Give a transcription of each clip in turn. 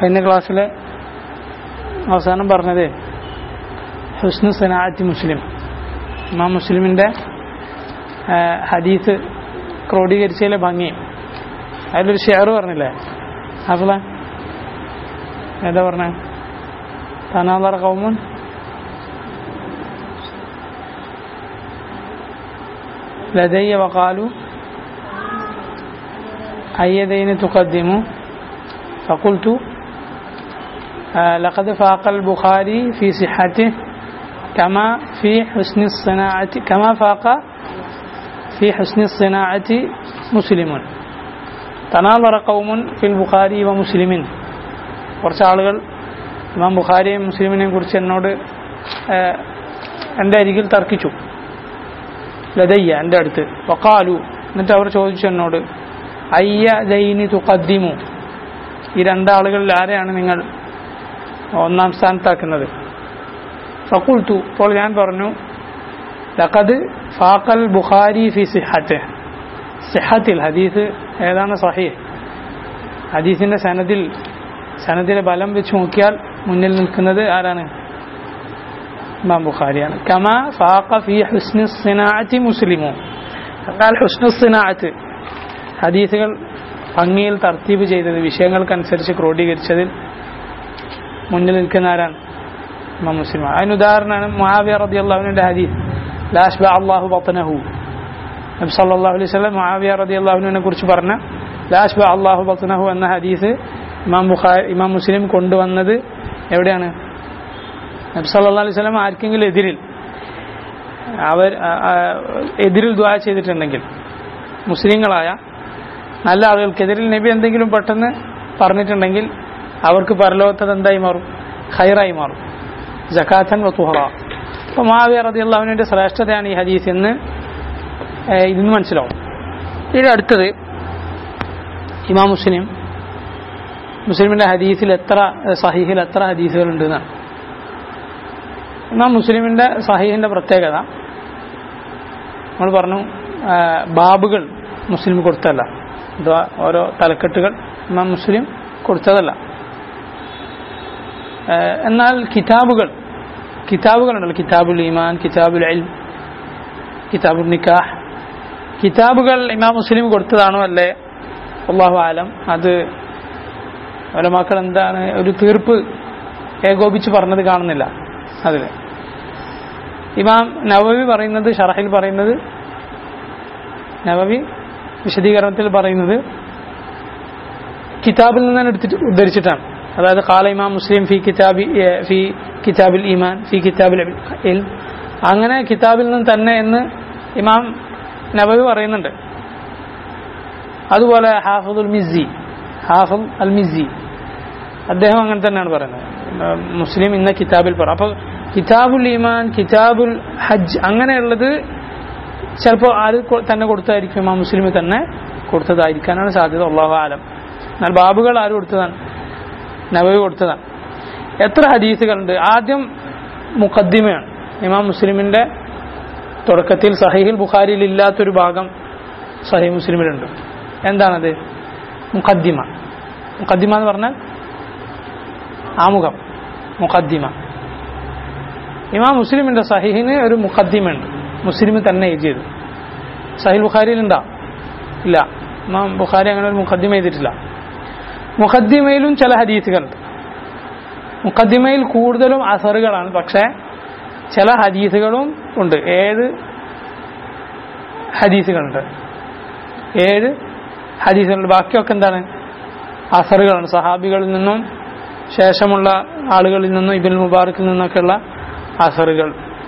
കഴിഞ്ഞ ക്ലാസ്സിൽ അവസാനം പറഞ്ഞത് ഹുസ്നു സനാഅത്തി മുസ്ലിം ഇമാം മുസ്ലിമിൻ്റെ ഹദീസ് ക്രോഡീകരിച്ചതിലെ ഭംഗി അതിലൊരു ഷെയർ പറഞ്ഞില്ലേ അഫല ഏതാ പറഞ്ഞ തനാദർ കൗമുൻ لدي وقالوا أي دين تقدم فقلت آه لقد فاق البخاري في صحته كما في حسن الصناعة كما فاق في حسن الصناعة مسلم تناظر قوم في البخاري ومسلم കുറച്ച് ആളുകൾ ഇമാം ബുഖാരിയും മുസ്ലിമിനെയും കുറിച്ച് എന്നോട് എൻ്റെ അരികിൽ തർക്കിച്ചു ലതയ്യ എൻ്റെ അടുത്ത് വക്കാലു എന്നിട്ട് അവർ ചോദിച്ചു എന്നോട് അയ്യ ദൈനി തുഖദ്ദിമു ഈ രണ്ടാളുകളിൽ ആരെയാണ് നിങ്ങൾ ഒന്നാം സ്ഥാനത്താക്കുന്നത് ഫക്കുൽത്തു ഇപ്പോൾ ഞാൻ പറഞ്ഞു ലഖദ് ഫാഖൽ ബുഖാരി ഫി സിഹത്ത് സിഹത്തിൽ ഹദീസ് ഏതാണ് സഹീഹ് ഹദീസിന്റെ സനദിൽ സനദിലെ ബലം വെച്ച് നോക്കിയാൽ മുന്നിൽ നിൽക്കുന്നത് ആരാണ് ഇമാം ബുഖാരിയാണ് കമാ ഫാഖ ഫി ഹുസ്നി സിനാഅത്തി മുസ്ലിമു എന്നാൽ ഹുസ്നു സിനാഅത്ത് ഹദീസുകൾ ഭംഗിയിൽ തർത്തീബ് ചെയ്തത് വിഷയങ്ങൾക്കനുസരിച്ച് ക്രോഡീകരിച്ചതിൽ മുന്നിൽ നിൽക്കുന്ന ആരാണ് ഇമാം മുസ്ലിം അതിന് ഉദാഹരണമാണ് മുആവിയ റളിയല്ലാഹുവിന്റെ ഹദീസ് ലാഷ്ബ അള്ളാഹു ബത്തനഹു നബി സല്ലല്ലാഹു അലൈഹി വസല്ലം മുആവിയ റളിയല്ലാഹുവിനെ കുറിച്ച് പറഞ്ഞ ലാഷ്ബ അള്ളാഹു ബത്തനഹു എന്ന ഹദീസ് ഇമാം ബുഖാരി ഇമാം മുസ്ലിം കൊണ്ടുവന്നത് എവിടെയാണ് നബി സല്ലല്ലാഹു അലൈഹി വസല്ലം ആർക്കെങ്കിലും എതിരിൽ അവർ എതിരിൽ ദ്വാ ചെയ്തിട്ടുണ്ടെങ്കിൽ മുസ്ലിങ്ങളായ നല്ല ആളുകൾക്കെതിരിൽ നബി എന്തെങ്കിലും പെട്ടെന്ന് പറഞ്ഞിട്ടുണ്ടെങ്കിൽ അവർക്ക് പരലോകത്തത് എന്തായി മാറും ഖൈറായി മാറും ജക്കാത്തൻ വത്തുഹറ അപ്പോൾ മാവിയ റതിയുള്ളവൻ്റെ ശ്രേഷ്ഠതയാണ് ഈ ഹദീസ് എന്ന് ഇതിന് മനസ്സിലാവും ഇതിൽ അടുത്തത് ഇമാം മുസ്ലിം മുസ്ലിമിൻ്റെ ഹദീസിൽ എത്ര സഹീഹിൽ എത്ര ഹദീസുകളുണ്ട് എന്നാണ് ഇമാം മുസ്ലിമിൻ്റെ സഹീഹിൻ്റെ പ്രത്യേകത നമ്മൾ പറഞ്ഞു ബാബുകൾ മുസ്ലിം കൊടുത്തല്ല അഥവാ ഓരോ തലക്കെട്ടുകൾ ഇമാം മുസ്ലിം കൊടുത്തതല്ല എന്നാൽ കിതാബുകൾ കിതാബുകളുണ്ടല്ലോ കിതാബുൽ ഈമാൻ കിതാബുൽ അൽ കിതാബുൽ നിക്കാഹ് കിതാബുകൾ ഇമാം മുസ്ലിം കൊടുത്തതാണോ അല്ലേ അള്ളാഹു ആലം അത് ഒലമാക്കൾ എന്താണ് ഒരു തീർപ്പ് ഏകോപിച്ച് പറഞ്ഞത് കാണുന്നില്ല അതിൽ ഇമാം നവവി പറയുന്നത് ഷറഹിൽ പറയുന്നത് നവവി വിശദീകരണത്തിൽ പറയുന്നത് കിതാബിൽ നിന്നാണ് എടുത്തിട്ട് ഉദ്ധരിച്ചിട്ടാണ് അതായത് കാല ഇമാം മുസ്ലിം ഫി കിതാബി ഫി കിതാബിൽ ഈമാൻ ഫി കിതാബിൽ ഇൽ അങ്ങനെ കിതാബിൽ നിന്ന് തന്നെ എന്ന് ഇമാം നബവി പറയുന്നുണ്ട് അതുപോലെ ഹാഫുദുൽ മിസി ഹാഫുൽ അൽ മിസി അദ്ദേഹം അങ്ങനെ തന്നെയാണ് പറയുന്നത് മുസ്ലിം ഇന്ന കിതാബിൽ പറ അപ്പോൾ കിതാബുൽ ഈമാൻ കിതാബുൽ ഹജ്ജ് അങ്ങനെയുള്ളത് ചിലപ്പോൾ ആര് തന്നെ കൊടുത്തായിരിക്കും ഇമാം മുസ്ലിം തന്നെ കൊടുത്തതായിരിക്കാനാണ് സാധ്യത അള്ളാഹു ആലം എന്നാൽ ബാബുകൾ ആര് കൊടുത്തതാണ് നബവി കൊടുത്തതാണ് എത്ര ഹദീസുകളുണ്ട് ആദ്യം മുഖദ്ദിമയാണ് ഇമാം മുസ്ലിമിന്റെ തുടക്കത്തിൽ സഹീഹിൽ ബുഖാരിയിൽ ഇല്ലാത്തൊരു ഭാഗം സഹീഹ് മുസ്ലിമിലുണ്ട് എന്താണത് മുഖദ്ദിമ മുഖദ്ദിമ എന്ന് പറഞ്ഞാൽ ആമുഖം മുഖദ്ദിമ ഇമാം മുസ്ലിമിന്റെ സഹീഹിന് ഒരു മുഖദ്ദിമുണ്ട് മുസ്ലിം തന്നെ എഴുതിയത് സഹീൽ ബുഖാരിയിൽ ഉണ്ടാ ഇല്ല ഇമാം ബുഖാരി അങ്ങനെ ഒരു മുഖദ്ദിമ ചെയ്തിട്ടില്ല മുഖദ്ദിമയിലും ചില ഹദീസുകളുണ്ട് മുഖദ്ദിമയിൽ കൂടുതലും അസറുകളാണ് പക്ഷേ ചില ഹദീസുകളും ഉണ്ട് ഏഴ് ഹദീസുകളുണ്ട് ഏഴ് ഹദീസുകളുണ്ട് ബാക്കിയൊക്കെ എന്താണ് അസറുകളാണ് സഹാബികളിൽ നിന്നും ശേഷമുള്ള ആളുകളിൽ നിന്നും ഇബിൻ മുബാറക്കിൽ നിന്നൊക്കെയുള്ള അസറുകൾ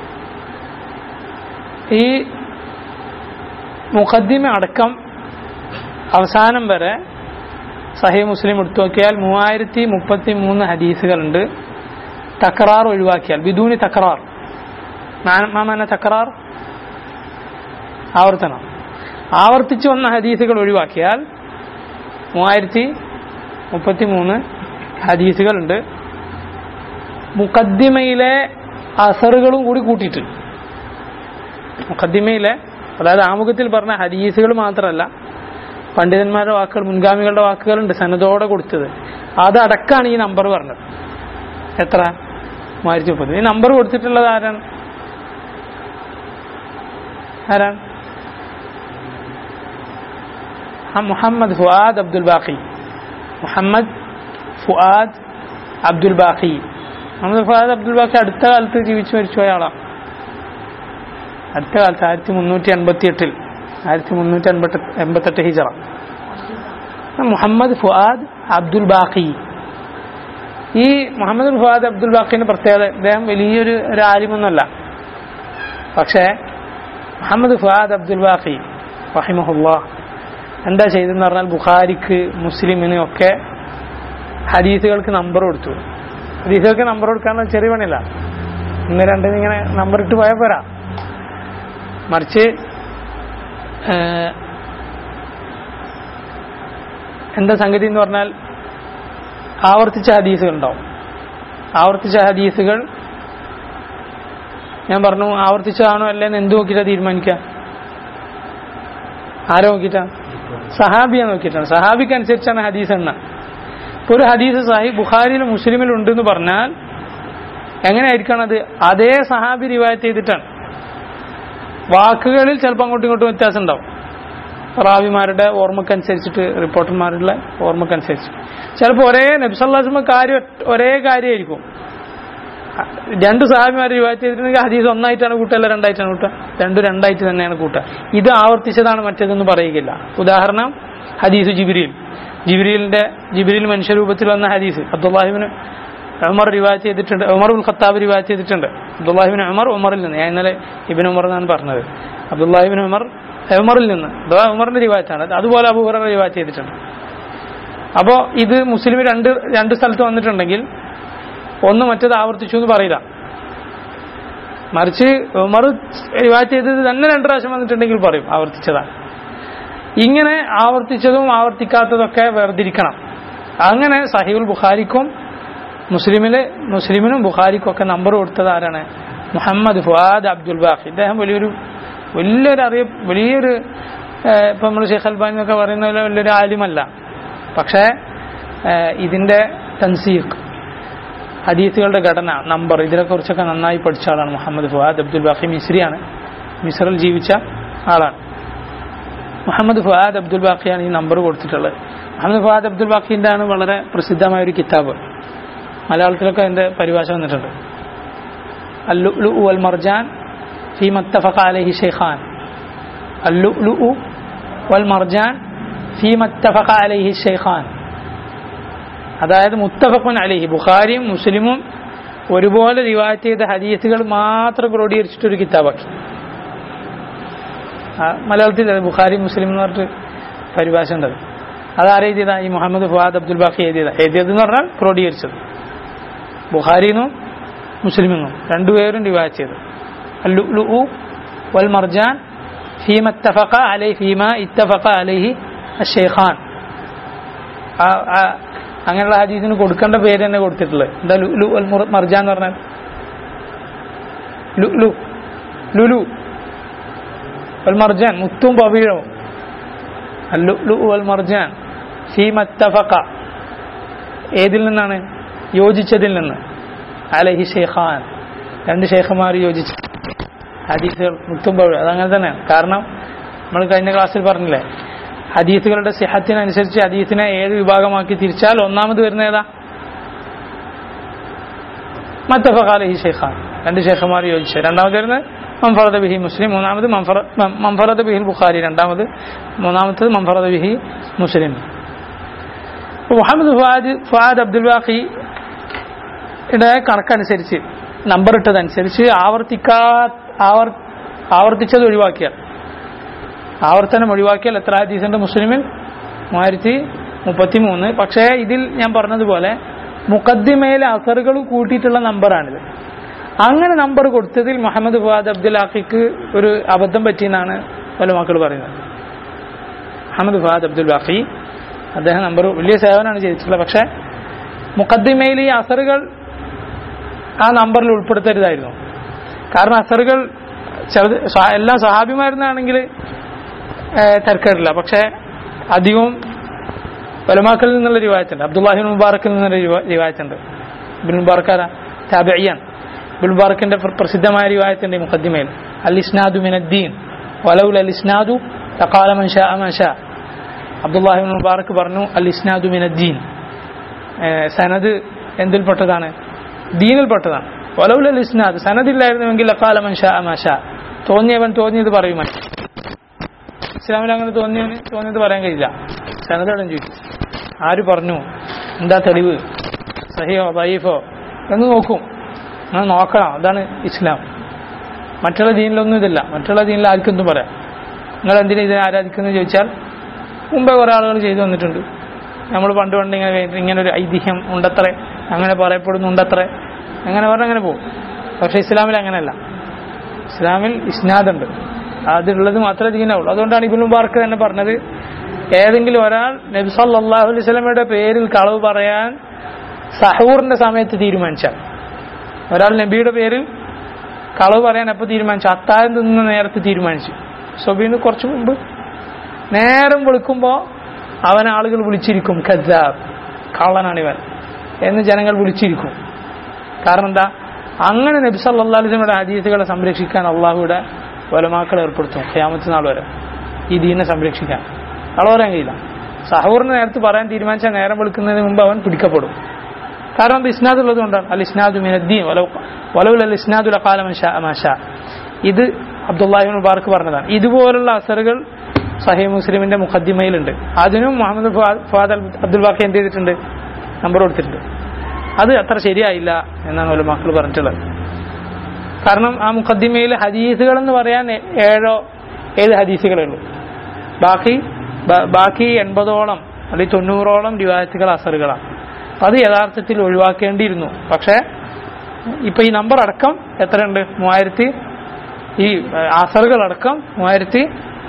ഈ മുഖദ്ദിമ അടക്കം അവസാനം വരെ സഹി മുസ്ലിം എടുത്തു നോക്കിയാൽ മൂവായിരത്തി മുപ്പത്തി മൂന്ന് ഹദീസുകളുണ്ട് തക്കറാർ ഒഴിവാക്കിയാൽ ബിദൂനി തക്കറാർ മാമന തക്കറാർ ആവർത്തനം ആവർത്തിച്ചു വന്ന ഹദീസുകൾ ഒഴിവാക്കിയാൽ മൂവായിരത്തി മുപ്പത്തി മൂന്ന് ഹദീസുകളുണ്ട് മുഖദ്ദിമയിലെ അസറുകളും കൂടി കൂട്ടിയിട്ട് മുഖദ്ദിമയിലെ അതായത് ആമുഖത്തിൽ പറഞ്ഞ ഹദീസുകൾ മാത്രമല്ല പണ്ഡിതന്മാരുടെ വാക്കുകൾ മുൻഗാമികളുടെ വാക്കുകളുണ്ട് സനതോടെ കൊടുത്തത് അതടക്കാണ് ഈ നമ്പർ പറഞ്ഞത് എത്ര മൂവായിരത്തി മുപ്പത് ഈ നമ്പർ കൊടുത്തിട്ടുള്ളത് ആരാണ് ആരാണ് ആ Muhammad Fuad Abdul ബാഖി Muhammad Fuad Abdul ബാഖി Muhammad Fuad Abdul ബാഖി അടുത്ത കാലത്ത് ജീവിച്ചു മരിച്ചുപോയ ആളാണ് അടുത്ത കാലത്ത് ആയിരത്തി മുന്നൂറ്റി എൺപത്തി എട്ടിൽ ആയിരത്തി മുന്നൂറ്റി എൺപത്തി എൺപത്തെട്ട് ഹിജറ മുഹമ്മദ് ഫുആദ് അബ്ദുൽ ബാഖി ഈ മുഹമ്മദ് ഫുആദ് അബ്ദുൽ ബാഖിന്റെ പ്രത്യേകത ഇദ്ദേഹം വലിയൊരു ഒരു ആലിമൊന്നുമല്ല പക്ഷേ മുഹമ്മദ് ഫുആദ് അബ്ദുൽ ബാഖി റഹിമഹുല്ലാ എന്താ ചെയ്തെന്ന് പറഞ്ഞാൽ ബുഖാരിക്ക് മുസ്ലിമിനും ഒക്കെ ഹദീസുകൾക്ക് നമ്പർ കൊടുത്തു ഹദീസുകൾക്ക് നമ്പർ കൊടുക്കാൻ ചെറിയ പണിയില്ല ഇന്ന് രണ്ടിന് ഇങ്ങനെ നമ്പർ ഇട്ട് പോയാൽ പോരാ മറിച്ച് ഏഹ്, എന്താ സംഗതി എന്ന് പറഞ്ഞാൽ ആവർത്തിച്ച ഹദീസുകൾ ഉണ്ടാവും ആവർത്തിച്ച ഹദീസുകൾ ഞാൻ പറഞ്ഞു ആവർത്തിച്ചതാണോ അല്ലേന്ന് എന്ത് നോക്കിയിട്ടാ തീരുമാനിക്കുക ആരെ നോക്കിയിട്ടാ സഹാബിയെ നോക്കിയിട്ടാണ് സഹാബിക്ക് അനുസരിച്ചാണ് ഹദീസ് എണ്ണ ഇപ്പൊ ഒരു ഹദീസ് സാഹി ബുഖാരിയിലും മുസ്ലിമിലും ഉണ്ടെന്ന് പറഞ്ഞാൽ എങ്ങനെയായിരിക്കണം അത് അതേ സഹാബി റിവായത്ത് ചെയ്തിട്ടാണ് വാക്കുകളിൽ ചിലപ്പോൾ അങ്ങോട്ടും ഇങ്ങോട്ടും വ്യത്യാസം ഉണ്ടാവും റാവിമാരുടെ ഓർമ്മക്കനുസരിച്ചിട്ട് റിപ്പോർട്ടർമാരുടെ ഓർമ്മക്കനുസരിച്ച് ചിലപ്പോൾ ഒരേ നബ്സല്ലാസ്മ കാര്യം ഒറ്റ- ഒരേ കാര്യമായിരിക്കും രണ്ട് സഹാബിമാർ റിവായത്ത് ചെയ്തിട്ടുണ്ടെങ്കിൽ ഹദീസ് ഒന്നായിട്ടാണ് കൂട്ടുക അല്ല രണ്ടായിട്ടാണ് കൂട്ടുക രണ്ടും രണ്ടായിട്ട് തന്നെയാണ് കൂട്ടുക ഇത് ആവർത്തിച്ചതാണ് മറ്റേതെന്ന് പറയുകയില്ല ഉദാഹരണം ഹദീസ് ജിബിരിയിൽ ജിബിരിലിന്റെ ജിബിരിൽ മനുഷ്യരൂപത്തിൽ വന്ന ഹദീസ് അബ്ദുല്ലാഹിബിന് ഉമർ റിവായത്ത് ചെയ്തിട്ടുണ്ട് ഉമർ ഉൽ ഖത്താബ് റിവായത്ത് ചെയ്തിട്ടുണ്ട് അബ്ദുല്ലാഹിബിൻ ഉമർ ഉമറിൽ നിന്ന് ഞാൻ ഇന്നലെ ഇബിൻ ഉമർ എന്നാണ് പറഞ്ഞത് അബ്ദുല്ലാഹിബിൻ ഉമർ ഉമറിൽ നിന്ന് അഥവാ ഉമറിന്റെ റിവായത്താണ് അതുപോലെ അബൂഹറ റിവായത്ത് ചെയ്തിട്ടുണ്ട് അപ്പോൾ ഇത് മുസ്ലിം രണ്ട് രണ്ട് സ്ഥലത്ത് വന്നിട്ടുണ്ടെങ്കിൽ ഒന്ന് മറ്റേത് ആവർത്തിച്ചു എന്ന് പറയില്ല മറിച്ച് ഉമർ റിവായത്ത് ചെയ്തത് തന്നെ രണ്ട് പ്രാവശ്യം വന്നിട്ടുണ്ടെങ്കിൽ പറയും ആവർത്തിച്ചതാണ് ഇങ്ങനെ ആവർത്തിച്ചതും ആവർത്തിക്കാത്തതൊക്കെ വേർതിരിക്കണം അങ്ങനെ സഹീൽ ബുഖാരിക്കും മുസ്ലിമിലെ മുസ്ലിമിനും ബുഖാരിക്കും ഒക്കെ നമ്പർ കൊടുത്തത് ആരാണ് മുഹമ്മദ് ഫുആദ് അബ്ദുൽ ബാഖി ഇദ്ദേഹം വലിയൊരു വലിയൊരു അറിയ വലിയൊരു ഏഹ്, ഇപ്പൊ നമ്മൾ ഷെയ്ഖ് അൽബാനി എന്നൊക്കെ പറയുന്ന പോലെ വലിയൊരു ആലിമല്ല പക്ഷേ ഏഹ്, ഇതിന്റെ തൻസീഖ് ഹദീസുകളുടെ ഘടന നമ്പർ ഇതിനെക്കുറിച്ചൊക്കെ നന്നായി പഠിച്ച ആളാണ് മുഹമ്മദ് ഫുആദ് അബ്ദുൽ ബാഖി മിസ്രിയാണ് മിസ്റിൽ ജീവിച്ച ആളാണ് മുഹമ്മദ് ഫുആദ് അബ്ദുൽ ബാഖിയാണ് ഈ നമ്പർ കൊടുത്തിട്ടുള്ളത് മുഹമ്മദ് ഫുആദ് അബ്ദുൽ ബാഖിന്റെ ആണ് വളരെ പ്രസിദ്ധമായ ഒരു കിതാബ് മലയാളത്തിലൊക്കെ അതിന്റെ പരിഭാഷ വന്നിട്ടുണ്ട് അല്ലുലു വൽ മർജാൻ ഫീ മത്തഫഖ അലൈഹി ഷെയ്ഖാൻ അല്ലുലു വൽ മർജാൻ ഫീ മത്തഫഖ അലൈഹി ഷെയ്ഖാൻ അതായത് മുത്തഫഖുൻ അലൈഹി ബുഖാരിയും മുസ്ലിമും ഒരുപോലെ റിവായത്ത് ചെയ്ത ഹദീസുകൾ മാത്രം ക്രോഡീകരിച്ചിട്ടൊരു കിതാബാക്കി ആ, മലയാളത്തിൽ അത് ബുഖാരി മുസ്ലിം എന്ന് പറഞ്ഞിട്ട് പരിഭാഷ ഉണ്ട് അത്. അതാരെ എഴുതിയതാ ഈ മുഹമ്മദ് ഫുവാദ് അബ്ദുൽ ബാഖി എഴുതിയതാ എഴുതിയത് എന്ന് പറഞ്ഞാൽ ക്രോഡീകരിച്ചത് ബുഖാരിന്നും മുസ്ലിമിന്നും രണ്ടുപേരും റിവായത്ത് ചെയ്തു അല്ലുലു വൽ മർജാൻ ഫീമ ഇത്തഫഖ അലൈ ഫീമ ഇത്തഫഖ അലൈഹി അഷേഖാൻ അങ്ങനെയുള്ള ഹദീസിന് കൊടുക്കേണ്ട പേര് തന്നെ കൊടുത്തിട്ടുള്ളത് എന്താ ലുലു വൽ മുർ- മർജാൻ എന്ന് പറഞ്ഞാൽ ലുലു ലുലു വൽ മർജാൻ മുത്തും പവിഴവും അല്ലുലു വൽ മർജാൻ ഫീമ ഇത്തഫഖ ഏതിൽ നിന്നാണ് യോജിച്ചതിൽ നിന്ന് അലഹി ഷെയ്ഖാൻ രണ്ട് ഷെയ്ഖുമാർ യോജിച്ച ഹദീസുകൾ മുത്തുമ്പോൾ അതങ്ങനെ തന്നെയാണ് കാരണം നമ്മൾ കഴിഞ്ഞ ക്ലാസ്സിൽ പറഞ്ഞില്ലേ ഹദീസുകളുടെ സിഹത്തിനനുസരിച്ച് ഹദീസിനെ ഏഴ് വിഭാഗമാക്കി തിരിച്ചാൽ ഒന്നാമത് വരുന്ന ഏതാ മത്തഫഖ അലഹി ഷെയ്ഖാൻ രണ്ട് ഷെയ്ഖുമാർ യോജിച്ച രണ്ടാമത് വരുന്നത് മംഫറദ് ബിഹി മുസ്ലിം മൂന്നാമത് മംഫറ- മം- മംഫറദ് ബിഹിൽ ബുഖാരി രണ്ടാമത് മൂന്നാമത്തത് മംഫറദ് ബിഹി മുസ്ലിം ഇപ്പൊ മുഹമ്മദ് ഫുആദ് ഫുആദ് അബ്ദുൽ ബാഖി യുടെ കണക്കനുസരിച്ച് നമ്പർ ഇട്ടതനുസരിച്ച് ആവർത്തിക്കാ ആവർ ആവർത്തിച്ചത് ഒഴിവാക്കിയാൽ ആവർത്തനം ഒഴിവാക്കിയാൽ എത്ര ഹദീസുണ്ട് മുസ്ലിമിൽ മൂവായിരത്തി മുപ്പത്തി മൂന്ന് പക്ഷേ ഇതിൽ ഞാൻ പറഞ്ഞതുപോലെ മുഖദ്ദിമയിലെ അസറുകൾ കൂട്ടിയിട്ടുള്ള നമ്പറാണിത് അങ്ങനെ നമ്പർ കൊടുത്തതിൽ മുഹമ്മദ് ഫുആദ് അബ്ദുൽ ആഖിക്ക് ഒരു അബദ്ധം പറ്റിയെന്നാണ് പല മക്കൾ പറയുന്നത് മുഹമ്മദ് ഫുആദ് അബ്ദുൽ ബാഖി അദ്ദേഹം നമ്പർ വലിയ സേവനമാണ് ചെയ്തിട്ടുള്ളത് പക്ഷേ മുഖദ്ദിമയിൽ ഈ അസറുകൾ ആ നമ്പറിൽ ഉൾപ്പെടുത്തരുതായിരുന്നു കാരണം അസറുകൾ ചിലത് സ- എല്ലാ സഹാബിമാരുന്നാണെങ്കിൽ തർക്കമില്ല പക്ഷേ അധികവും പലമാക്കളിൽ നിന്നുള്ള റിവായത്തുണ്ട് അബ്ദുല്ലാഹിബിൻ മുബാറക്കിൽ നിന്നുള്ള റിവാ- റിവായത്തുണ്ട് ഇബിൻ മുബാറക്കാര താബിയാൻ ഇബിൻ മുബാറക്കിന്റെ പ്ര- പ്രസിദ്ധമായ റിവായത്തുണ്ട് ഈ മുഖദ്ദിമയിൽ അൽ ഇസ്നാദു മിനദ്ദീൻ വലൗൽ അൽ ഇസ്നാദു തഖാല മൻ ഷാ മൻ ഷാ അബ്ദുല്ലാഹിബിൻ മുബാറക്ക് പറഞ്ഞു അൽ ഇസ്നാദു മിനദ്ദീൻ ഏഹ് സനദ് എന്തിൽപ്പെട്ടതാണ് ദീനിൽപ്പെട്ടതാണ് വലൗൽ അൽ ഇസ്നാദ് സനദില്ലായിരുന്നുവെങ്കിൽ അക്കാല മൻ ഷാ മൻ ഷാ തോന്നിയവൻ തോന്നിയത് പറയുമൻ ഇസ്ലാമിൽ അങ്ങനെ തോന്നിയവന് തോന്നിയത് പറയാൻ കഴിയില്ല സനതോടും ചോദിച്ചു ആര് പറഞ്ഞു എന്താ തെളിവ് സഹിയോ വൈഫോ എന്ന് നോക്കും അങ്ങനെ നോക്കണം അതാണ് ഇസ്ലാം മറ്റുള്ള ദീനിലൊന്നും ഇതില്ല മറ്റുള്ള ദീനിൽ ആർക്കെന്തും പറയാം നിങ്ങൾ എന്തിനാ ഇതിനെ ആരാധിക്കുന്നത് ചോദിച്ചാൽ മുമ്പേ കുറേ ആളുകൾ ചെയ്തു വന്നിട്ടുണ്ട് നമ്മൾ പണ്ട് പണ്ട് ഇങ്ങനെ വേ- ഇങ്ങനെ ഒരു ഐതിഹ്യം ഉണ്ടത്രേ അങ്ങനെ പറയപ്പെടുന്നുണ്ടത്രേ അങ്ങനെ പറഞ്ഞ് അങ്ങനെ പോകും പക്ഷേ ഇസ്ലാമിൽ അങ്ങനെയല്ല ഇസ്ലാമിൽ ഇസ്നാദുണ്ട് അതിലുള്ളത് മാത്രമേ ദീനാവുള്ളൂ അതുകൊണ്ടാണ് ഇബിൻ മുബാർക്ക് തന്നെ പറഞ്ഞത് ഏതെങ്കിലും ഒരാൾ നബി സല്ലല്ലാഹു അലൈഹി വസല്ലമയുടെ പേരിൽ കളവ് പറയാൻ സഹൂറിന്റെ സമയത്ത് തീരുമാനിച്ചാൽ ഒരാൾ നബിയുടെ പേരിൽ കളവ് പറയാൻ എപ്പോൾ തീരുമാനിച്ചു അത്താഴം തിന്നുന്ന നേരത്ത് തീരുമാനിച്ചു സൊബീന് കുറച്ച് മുമ്പ് നേരം വിളിക്കുമ്പോൾ അവൻ ആളുകൾ വിളിച്ചിരിക്കും ഖജാബ് കള്ളനാണിവൻ എന്ന് ജനങ്ങൾ വിളിച്ചിരിക്കും കാരണം എന്താ അങ്ങനെ നബി സല്ലല്ലാഹു അലൈഹി വസല്ലമയുടെ ഹദീസുകളെ സംരക്ഷിക്കാൻ അള്ളാഹുയുടെ വലമാക്കൾ ഏർപ്പെടുത്തും ഖിയാമത്ത് നാൾ വരെ ഈ ദീനെ സംരക്ഷിക്കാൻ കള പറയാൻ കഴിയില്ല സഹൂറിന് നേരത്ത് പറയാൻ തീരുമാനിച്ചാൽ നേരം വിളിക്കുന്നതിന് മുമ്പ് അവൻ പിടിക്കപ്പെടും കാരണം അത് ഇസ്നാദ് ഉള്ളത് കൊണ്ടാണ് അൽ ഇസ്നാദു മിനദ്ദീൻ വലവുൽ അൽ ഇസ്നാദു ലഖാല മഷാ മാഷാ ഇത് അബ്ദുല്ലാഹിബിൻ മുബാർക്ക് പറഞ്ഞതാണ് ഇതുപോലുള്ള അസറുകൾ സഹീ മുസ്ലിമിന്റെ മുഖദ്ദിമയിലുണ്ട് അതിനും മുഹമ്മദ് ഫുആ- ഫുആദ് അൽ- അബ്ദുൽ ബാക്കി എന്ത് ചെയ്തിട്ടുണ്ട് നമ്പർ കൊടുത്തിട്ടുണ്ട് അത് അത്ര ശരിയായില്ല എന്നാണ് ഒരു മക്കൾ പറഞ്ഞിട്ടുള്ളത് കാരണം ആ മുഖദ്ദിമയിൽ ഹദീസുകൾ എന്ന് പറയാൻ ഏ- ഏഴോ ഏഴ് ഹദീസുകളേ ഉള്ളൂ ബാക്കി ബ- ബാക്കി എൺപതോളം അല്ലെങ്കിൽ തൊണ്ണൂറോളം റിവായത്തുകൾ അസറുകളാണ് അപ്പൊ അത് യഥാർത്ഥത്തിൽ ഒഴിവാക്കേണ്ടിയിരുന്നു പക്ഷേ ഇപ്പൊ ഈ നമ്പർ അടക്കം എത്രയുണ്ട് മൂവായിരത്തി ഈ ഏഹ്, അസറുകളടക്കം മൂവായിരത്തി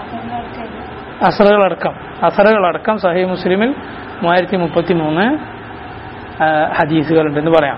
അസറുകളടക്കം അസറുകളടക്കം സഹി മുസ്ലിമിൽ മൂവായിരത്തി മുപ്പത്തി മൂന്ന് ഹദീസുകളുണ്ടെന്ന് പറയാം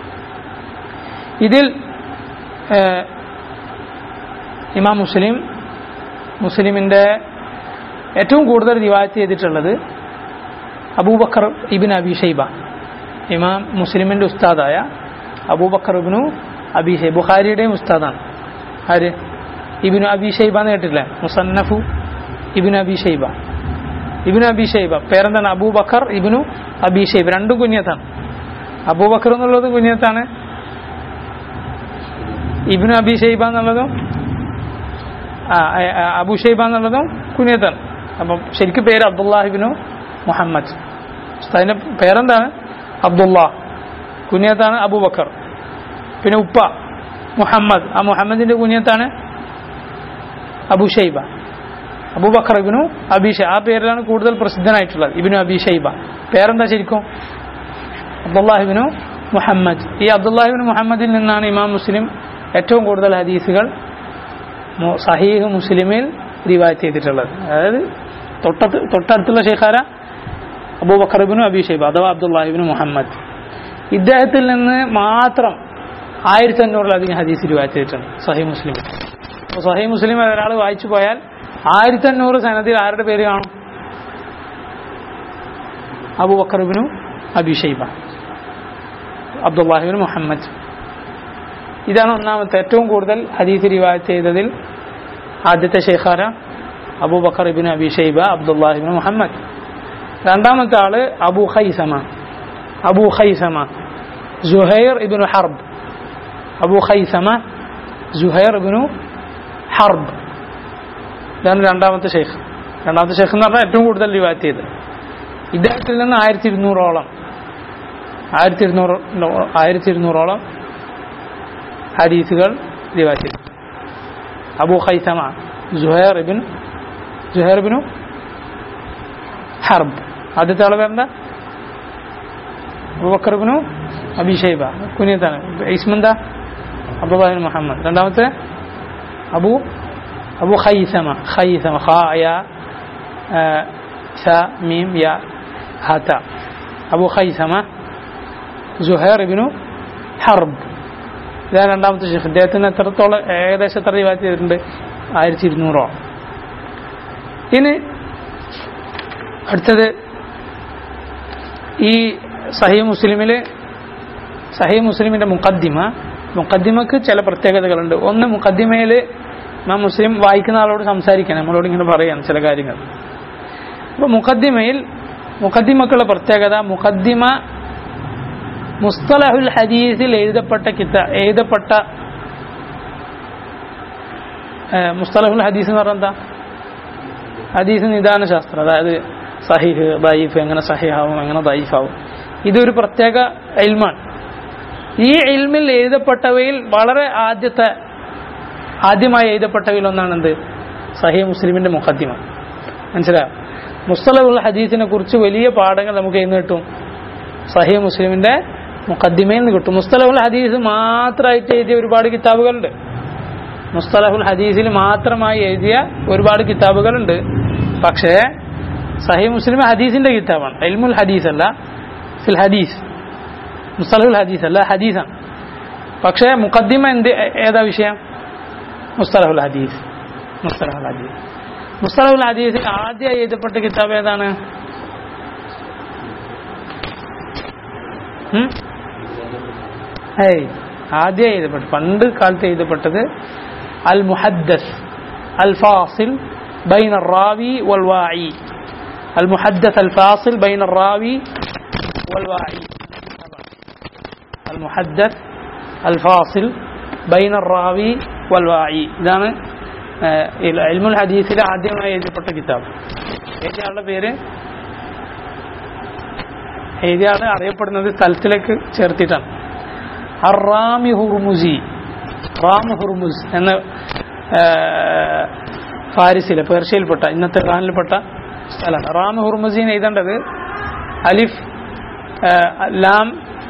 ഇതിൽ ഏഹ്, ഇമാം മുസ്ലിം മുസ്ലിമിന്റെ ഏറ്റവും കൂടുതൽ റിവായത്ത് ചെയ്തിട്ടുള്ളത് അബൂബക്കർ ഇബിൻ അബി ഷൈബ ഇമാം മുസ്ലിമിന്റെ ഉസ്താദായ അബൂബക്കർ ഇബിനു അബി ഷൈബ് ബുഖാരിയുടെയും ഉസ്താദാണ് ആര് ഇബിനു അബി ഷൈബ എന്ന് കേട്ടില്ലേ മുസന്നഫു ഇബിനു അബി ഷൈബ ഇബിനു അബി ഷൈബ പേരെന്താണ് അബൂബക്കർ ഇബിനു അബി ഷൈബ് രണ്ടും കുഞ്ഞത്താണ് അബൂബക്കർ എന്നുള്ളത് കുഞ്ഞത്താണ് ഇബിനു അബി ഷൈബ എന്നുള്ളതും ആ, ആ, ആ, അബു ഷൈബ എന്നുള്ളതും കുഞ്ഞത്താണ് അപ്പം ശരിക്കും പേര് അബ്ദുല്ലാഹിബിനു മുഹമ്മദ് അതിന്റെ പേരെന്താണ് അബ്ദുള്ള കുഞ്ഞത്താണ് അബൂബക്കർ പിന്നെ ഉപ്പ മുഹമ്മദ് ആ മുഹമ്മദിന്റെ കുഞ്ഞത്താണ് അബു ഷൈബ അബൂബക്കർ ഇബിനു അബീഷ ആ പേരിലാണ് കൂടുതൽ പ്രസിദ്ധനായിട്ടുള്ളത് ഇബിനു അബി ഷൈബ പേരെന്താ ശരിക്കും അബ്ദുല്ലാഹിബിനു മുഹമ്മദ് ഈ അബ്ദുല്ലാഹിബിന് മുഹമ്മദിൽ നിന്നാണ് ഇമാം മുസ്ലിം ഏറ്റവും കൂടുതൽ ഹദീസുകൾ മു- സഹീഹ് മുസ്ലിമിൽ റിവായത്ത് ചെയ്തിട്ടുള്ളത് അതായത് തൊട്ടത്ത് തൊട്ടടുത്തുള്ള ഷെയ്ഖാര അബൂബക്കറിബിനു അബി ഷൈബ അഥവാ അബ്ദുല്ലാഹിബിന് മുഹമ്മദ് ഇദ്ദേഹത്തിൽ നിന്ന് മാത്രം ആയിരത്തി അഞ്ഞൂറിലധികം ഹദീസ് റിവായത്ത് ചെയ്തിട്ടുണ്ട് സഹീഹ് മുസ്ലിം അപ്പോൾ സഹീഹ് മുസ്ലിം ഒരാൾ വായിച്ചു പോയാൽ ആയിരത്തി അഞ്ഞൂറ് സനത്തിൽ ആരുടെ പേര് കാണും അബൂബക്കറിബിനു അബി ഷൈബ അബ്ദുല്ലാഹിബിൻ മുഹമ്മദ് ഇതാണ് ഒന്നാമത്തെ ഏറ്റവും കൂടുതൽ ഹദീസ് റിവായത്ത് ചെയ്തതിൽ ആദ്യത്തെ ഷെയ്ഖാര അബൂബക്കർ ഇബിൻ അബി ഷൈബ അബ്ദുല്ലാഹിബിൻ മുഹമ്മദ് രണ്ടാമത്തെ ആള് അബു ഖൈസമ അബു ഖൈസമ ജുഹൈർ ഇബിനു ഹർബ് അബു ഖൈസമ ജുഹൈർ ഇബിനു ഹർബ് ഇതാണ് രണ്ടാമത്തെ ഷെയ്ഖ് രണ്ടാമത്തെ ഷെയ്ഖ് എന്ന് പറഞ്ഞാൽ ഏറ്റവും കൂടുതൽ റിവായത്ത് ചെയ്തത് ഇദ്ദേഹത്തിൽ നിന്ന് ആയിരത്തി ഇരുന്നൂറോളം ആയിരത്തി ഇരുന്നൂറ് ആയിരത്തി ഇരുന്നൂറോളം ഹദീസുകൾ റിവായത്ത് ചെയ്തു അബു ഖൈസമ ജുഹൈർ ഇബിൻ ജുഹൈർ ഇബിനു ഹർബ് ആദ്യത്തെ ആളെ പേരെന്താ അബൂബക്കർ ഇബിനു അബി ഷൈബ കുനിയത്താണ് ഇസ്മെന്താ അബ്ദുല്ലാഹിൻ മുഹമ്മദ് രണ്ടാമത്തെ അബു അബു ഖൈസമ ഖൈസമ ഖാ യ ആ, സ മീം യ ഹത അബു ഖൈസമ ജുഹൈർ ഇബിനു ഹർബ് ഇതാണ് രണ്ടാമത്തെ ഷെയ്ഖ് ഇദ്ദേഹത്തിന് എത്രത്തോളം ഏകദേശം എത്ര റിവായത്ത് ചെയ്തിട്ടുണ്ട് ആയിരത്തി ഇരുന്നൂറോ ഇനി അടുത്തത് ഈ സഹി മുസ്ലിമിൽ സഹി മുസ്ലിമിന്റെ മുഖദ്ദിമ മുഖദ്ദിമക്ക് ചില പ്രത്യേകതകളുണ്ട് ഒന്ന് മുഖദ്ദിമയിൽ നാം മുസ്ലിം വായിക്കുന്ന ആളോട് സംസാരിക്കാൻ നമ്മളോട് ഇങ്ങനെ പറയാൻ ചില കാര്യങ്ങൾ അപ്പോൾ മുഖദ്ദിമയിൽ മുഖദ്ദിമക്കുള്ള പ്രത്യേകത മുഖദ്ദിമ മുസ്തലഹുൽ ഹദീസിൽ എഴുതപ്പെട്ട കിത്ത എഴുതപ്പെട്ട ഏഹ്, മുസ്തലഹുൽ ഹദീസ് എന്ന് പറഞ്ഞാൽ എന്താ ഹദീസ് നിദാന ശാസ്ത്രം അതായത് സഹിഹ് ദൈഫ് എങ്ങനെ സഹിഹാവും എങ്ങനെ ദൈഫാവും ഇതൊരു പ്രത്യേക ഇൽമാണ് ഈ ഇൽമിൽ എഴുതപ്പെട്ടവയിൽ വളരെ ആദ്യത്തെ ആദ്യമായി എഴുതപ്പെട്ടവയിൽ ഒന്നാണ് എന്ത് സഹി മുസ്ലിമിന്റെ മുഖദ്ദിമ മനസ്സിലായോ മുസ്തലഹുൽ ഹദീസിനെ കുറിച്ച് വലിയ പാഠങ്ങൾ നമുക്ക് ഇന്ന് കിട്ടും സഹി മുസ്ലിമിന്റെ മുഖദ്ദിമയിൽ നിന്ന് കിട്ടും മുസ്തലഹുൽ ഹദീസ് മാത്രമായിട്ട് എഴുതിയ ഒരുപാട് കിതാബുകളുണ്ട് മുസ്തലഹുൽ ഹദീസിൽ മാത്രമായി എഴുതിയ ഒരുപാട് കിതാബുകളുണ്ട് പക്ഷേ സഹി മുസ്ലിം ഹദീസിന്റെ കിതാബാണ് എൽമുൽ ഹദീസ് അല്ല ഫിൽ ഹദീസ് മുസ്തലഹുൽ ഹദീസ് അല്ല ഹദീസാണ് പക്ഷേ മുഖദ്ദിമ എന്ത് ഏതാ വിഷയം മുസ്തലഹുൽ ഹദീസ് മുസ്തലഹുൽ ഹദീസ് മുസ്തലഹുൽ ഹദീസിൽ ആദ്യം എഴുതപ്പെട്ട കിതാബ് ഏതാണ് ഉം? ഏയ് ആദ്യം എഴുതപ്പെട്ടു പണ്ട് കാലത്ത് എഴുതപ്പെട്ടത് അൽ മുഹദ്ദസ് അൽ ഫാസിൽ ബൈന റാവി വൽ വായി അൽ മുഹദ്ദസ് അൽ ഫാസിൽ ബൈന റാവി വൽ വായി അൽ മുഹദ്ദസ് അൽ ഫാസിൽ ബൈന റാവി വൽ വായി ഇതാണ് ഏഹ്, ഇൽ- ഇൽമുൽ ഹദീസിൽ ആദ്യമായി എഴുതപ്പെട്ട കിതാബ് എഴുതിയ ആളുടെ പേര് എഴുതിയ ആള് അറിയപ്പെടുന്നത് സ്ഥലത്തിലേക്ക് ചേർത്തിട്ടാണ് അറാമി ഹുർമുസി റാം ഹുർമുസ് എന്ന ആ, ഫാരിസിലെ പേർഷ്യയിൽപ്പെട്ട ഇന്നത്തെ ഇറാനിൽപ്പെട്ട സ്ഥലമാണ് റാം ഹുർമുസീൻ എഴുതേണ്ടത് അലിഫ് ആ, ലാം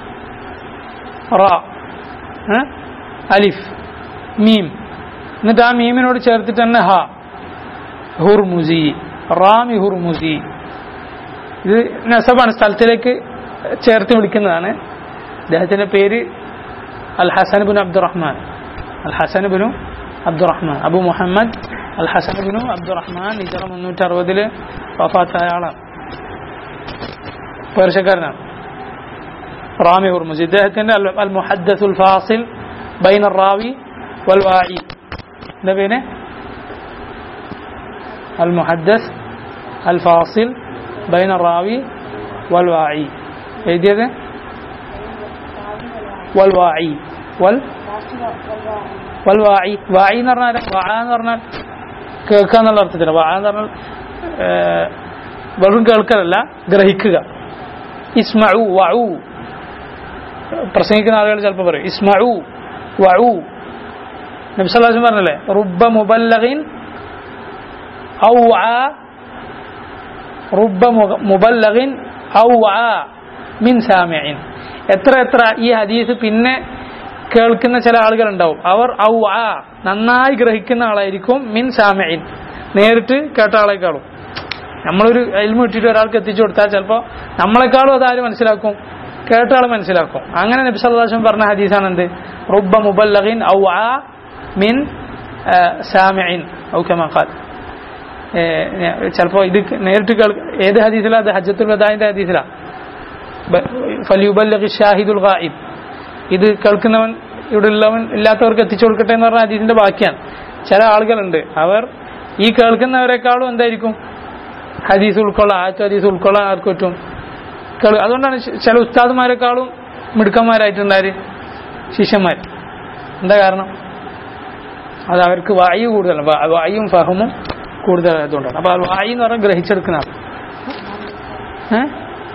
റ ഏ? അലിഫ് മീം എന്നിട്ട് ആ മീമിനോട് ചേർത്തിട്ട് തന്നെ ഹ ഹുർമുസി റാമി ഹുർമുസി ഇത് നസബാണ് സ്ഥലത്തിലേക്ക് ചേർത്ത് വിളിക്കുന്നതാണ് അദ്ദേഹത്തിന്റെ പേര് al Hasan bin Abdurrahman al Hasan bin Abdurrahman Abu Muhammad al Hasan bin Abdurrahman ഇതറ മുന്നൂറ്റി അറുപതില് വഫാത്തായ ആളാണ് പേർഷ്യക്കാരനാണ് റാമി ഹുർമുസ് ഇദ്ദേഹത്തിന്റെ അൽ- അൽ മുഹദ്ദസുൽ ഫാസിൽ ബൈന റാവി വൽ വായി എന്താ പേര് അൽ മുഹദ്ദസ് അൽ ഫാസിൽ ബൈന റാവി വൽ വായി എഴുതിയത് വൽ വായി വൽ വൽ വായി വായി എന്ന് പറഞ്ഞാൽ വാ എന്ന് പറഞ്ഞാൽ കേൾക്കുക എന്നുള്ള അർത്ഥത്തില്ല വാ എന്ന് പറഞ്ഞാൽ ഏഹ്, വെറും കേൾക്കലല്ല ഗ്രഹിക്കുക ഇസ്മഉ വഉ പ്രസംഗിക്കുന്ന ആളുകൾ ചിലപ്പോൾ പറയും ഇസ്മഉ വഉ നബി സല്ലല്ലാഹു അലൈഹി വസല്ലം പറഞ്ഞല്ലേ റുബ്ബ മുബല്ലഗിൻ ഔ റുബ്ബ മുഗ- മുബല്ലഗിൻ ഔ മിൻ സാമിഇൻ എത്ര എത്ര ഈ ഹദീസ് പിന്നെ കേൾക്കുന്ന ചില ആളുകൾ ഉണ്ടാവും അവർ ഔ ആ നന്നായി ഗ്രഹിക്കുന്ന ആളായിരിക്കും മിൻ സാമിഇൻ നേരിട്ട് കേട്ട ആളെക്കാളും നമ്മളൊരു എൽമ ഇട്ടിട്ട് ഒരാൾക്ക് എത്തിച്ചു കൊടുത്താൽ ചിലപ്പോൾ നമ്മളെക്കാളും അതാര് മനസ്സിലാക്കും കേട്ട ആൾ മനസ്സിലാക്കും അങ്ങനെ നബി സല്ലല്ലാഹു അലൈഹി വസല്ലം പറഞ്ഞ ഹദീസാണ് എന്ത് റുബ്ബ മുബല്ലഗിൻ ഔ ആ മിൻ ആ, സാമിഇൻ ഔ കമാ ഖാൽ ചിലപ്പോൾ ഇത് നേരിട്ട് കേൾക്ക ഏത് ഹദീസിലാ അത് ഹജ്ജത്തുൽ വദാഇന്റെ ഹദീസിലാ ബ- ഫലിയുബല്ലഗി ഷാഹിദുൽ ഗായിബ് ഇത് കേൾക്കുന്നവൻ ഇവിടെ ഉള്ളവൻ ഇല്ലാത്തവർക്ക് എത്തിച്ചു കൊടുക്കട്ടെ എന്ന് പറഞ്ഞ ഹദീസിന്റെ ബാക്കിയാണ് ചില ആളുകളുണ്ട് അവർ ഈ കേൾക്കുന്നവരെക്കാളും എന്തായിരിക്കും ഹദീസ് ഉൾക്കൊള്ളാൻ ആദ്യത്തെ ഹദീസ് ഉൾക്കൊള്ളാൻ ആർക്ക് പറ്റും കേൾ- അതുകൊണ്ടാണ് ചി- ചില ഉസ്താദുമാരെക്കാളും മിടുക്കന്മാരായിട്ടുണ്ടാര് ശിഷ്യന്മാർ എന്താ കാരണം അത് അവർക്ക് വായു കൂടുതലാണ് വാ- വായും ഫഹമും കൂടുതലായതുകൊണ്ടാണ് അപ്പൊ ആ വായു എന്ന് പറഞ്ഞാൽ ഗ്രഹിച്ചെടുക്കുന്ന ആൾ ഏഹ്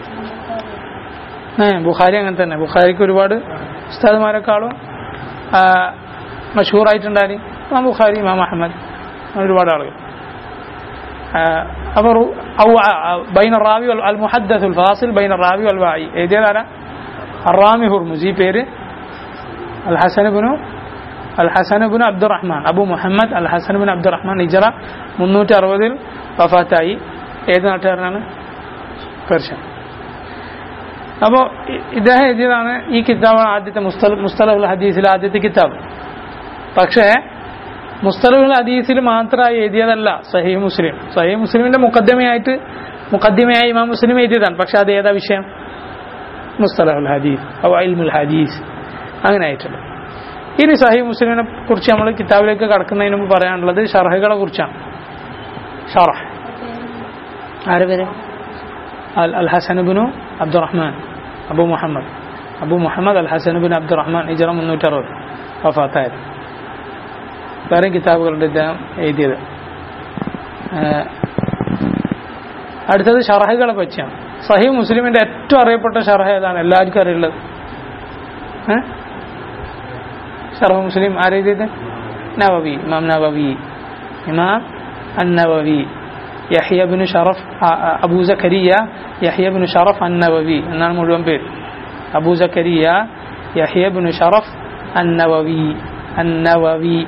ഏ ബുഖാരി അങ്ങനെ തന്നെ ബുഖാരിക്ക് ഒരുപാട് ഉസ്താദുമാരെക്കാളും മഷൂറായിട്ടുണ്ടായി ഇമാം ബുഖാരി ഇമാം അഹമ്മദ് അങ്ങനെ ഒരുപാട് ആളുകൾ അപ്പോൾ ബൈന റാവി വൽ- അൽ മുഹദ്ദസുൽ ഫാസിൽ ബൈന റാവി വൽ വായി എഴുതിയതാരാ അറാമി ഹുർമുസ് ഈ പേര് അൽ ഹസനുബിനു അൽ ഹസനുബിനു അബ്ദുറഹ്മാൻ അബു മുഹമ്മദ് അൽ ഹസനുബിൻ അബ്ദുറഹ്മാൻ ഇജറ മുന്നൂറ്റി അറുപതിൽ വഫാത്തായി ഏത് നാട്ടുകാരനാണ് പേർഷ്യ അപ്പോൾ ഇദ്ദേഹം എഴുതിയതാണ് ഈ കിതാബാണ് ആദ്യത്തെ മുസ്തല മുസ്തലഹുൽ ഹദീസിലെ ആദ്യത്തെ കിതാബ് പക്ഷേ മുസ്തലഹുൽ ഹദീസിൽ മാത്രമായി എഴുതിയതല്ല സഹീ മുസ്ലിം സഹീ മുസ്ലിമിന്റെ മുഖദ്മയായിട്ട് മുഖദ്ദിമയായി ഇമാം മുസ്ലിം എഴുതിയതാണ് പക്ഷെ അത് ഏതാ വിഷയം മുസ്തലഹുൽ ഹദീസ് ഔ ഇൽമുൽ ഹദീസ് അങ്ങനെ ആയിട്ടുണ്ട് ഇനി സഹി മുസ്ലിമിനെ കുറിച്ച് നമ്മൾ കിതാബിലേക്ക് കടക്കുന്നതിന് മുമ്പ് പറയാനുള്ളത് ഷർഹുകളെ കുറിച്ചാണ് ഷറഹ് ആരെ പേര് അൽ അൽ ഹസനുബിനു അബ്ദുറഹ്മാൻ അബു മുഹമ്മദ് അബു മുഹമ്മദ് അൽ ഹസനുബിൻ അബ്ദുറഹ്മാൻ ഇജറ മുന്നൂറ്ററുപത് വഫാത്തായത് വേറെ കിതാബുകളുണ്ട് ഇദ്ദേഹം എഴുതിയത് ഏഹ് അടുത്തത് ഷറഹുകളെ പറ്റിയാണ് സഹി മുസ്ലിമിന്റെ ഏറ്റവും അറിയപ്പെട്ട ഷറഹ ഏതാണ് എല്ലാവർക്കും അറിയുള്ളത് ഏഹ് ഷറഹ് മുസ്ലിം ആരെഴുതിയത് നവവി ഇമാം നവവി ഇമാം അന്നവവി യഹ്യ ബിനു ഷറഫ് അബൂ സക്കരിയ യഹ്യ ബിനു ഷറഫ് അന്നവവി എന്നാണ് മുഴുവൻ പേര് അബൂ സക്കരിയ യഹ്യ ബിനു ഷറഫ് അന്നവവി അന്നവവി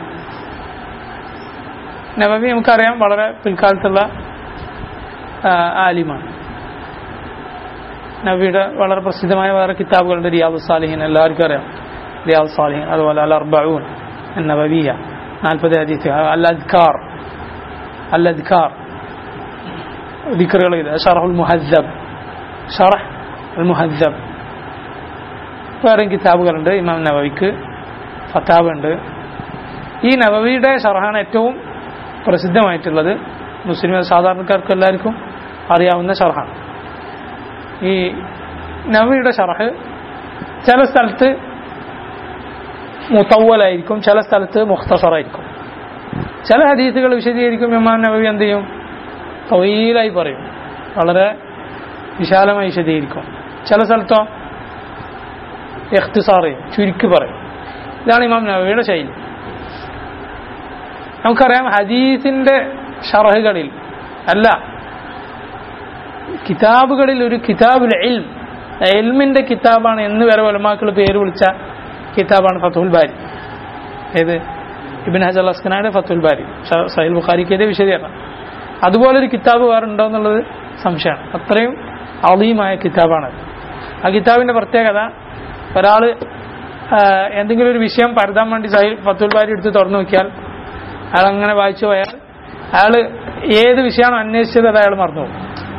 നവവി നമുക്കറിയാം വളരെ പിൽക്കാലത്തുള്ള ആ, ആലിമാണ് നബിയുടെ വളരെ പ്രസിദ്ധമായ വേറെ കിതാബുകളുണ്ട് റിയാദ് സാലിഹിൻ എല്ലാവർക്കും അറിയാം റിയാദ് സാലിഹിൻ അതുപോലെ അൽ അർബഊൻ നബവിയ നാൽപ്പത് ഹദീസ് അൽ അദ്കാർ അൽ അദ്കാർ ദിക്കറുകൾ ഇത് ഷറഹുൽ മുഹദ്ദബ് ഷറഹ് അൽ മുഹദ്ദബ് വേറെയും കിതാബുകളുണ്ട് ഇമാം നബവിക്ക് ഫത്താബ് ഉണ്ട് ഈ നബവിയുടെ ഷറഹാണ് ഏറ്റവും പ്രസിദ്ധമായിട്ടുള്ളത് മുസ്ലിം സാധാരണക്കാർക്ക് എല്ലാവർക്കും അറിയാവുന്ന ഷർഹാണ് ഈ നബിയുടെ ഷർഹ് ചില സ്ഥലത്ത് മുത്തവലായിരിക്കും ചില സ്ഥലത്ത് മുഖ്തസറായിരിക്കും ചില ഹദീസുകൾ വിശദീകരിക്കും ഇമാം നബി എന്ത് ചെയ്യും തൊയിലായി പറയും വളരെ വിശാലമായി വിശദീകരിക്കും ചില സ്ഥലത്തോ എഖ്തിസാർ ചെയ്യും ചുരുക്കി പറയും ഇതാണ് ഇമാം നബിയുടെ ശൈലി നമുക്കറിയാം ഹദീസിന്റെ ഷറഹുകളിൽ അല്ല കിതാബുകളിൽ ഒരു കിതാബുൽ ഇൽം എൽമിന്റെ കിതാബാണ് എന്ന് വരെ വലമാക്കൾ പേര് വിളിച്ച കിതാബാണ് ഫത്തുൽ ബാരി ഏത് ഇബിൻ ഹജർ അസ്കനായുടെ ഫത്തുൽ ബാരി ഷ- സഹിൽ ബുഖാരിക്ക് ഇതേ വിശദീകരണം അതുപോലെ ഒരു കിതാബ് വേറെ ഉണ്ടോ എന്നുള്ളത് സംശയമാണ് അത്രയും അളീമായ കിതാബാണത് ആ കിതാബിന്റെ പ്രത്യേകത ഒരാൾ എന്തെങ്കിലും ഒരു വിഷയം പരതാൻ വേണ്ടി സഹിൽ ഫത്തുൽ ബാരി എടുത്ത് തുറന്നു നോക്കിയാൽ അയാൾ അങ്ങനെ വായിച്ചു പോയാൽ അയാൾ ഏത് വിഷയമാണോ അന്വേഷിച്ചത് അത് അയാൾ മറന്നുപോകും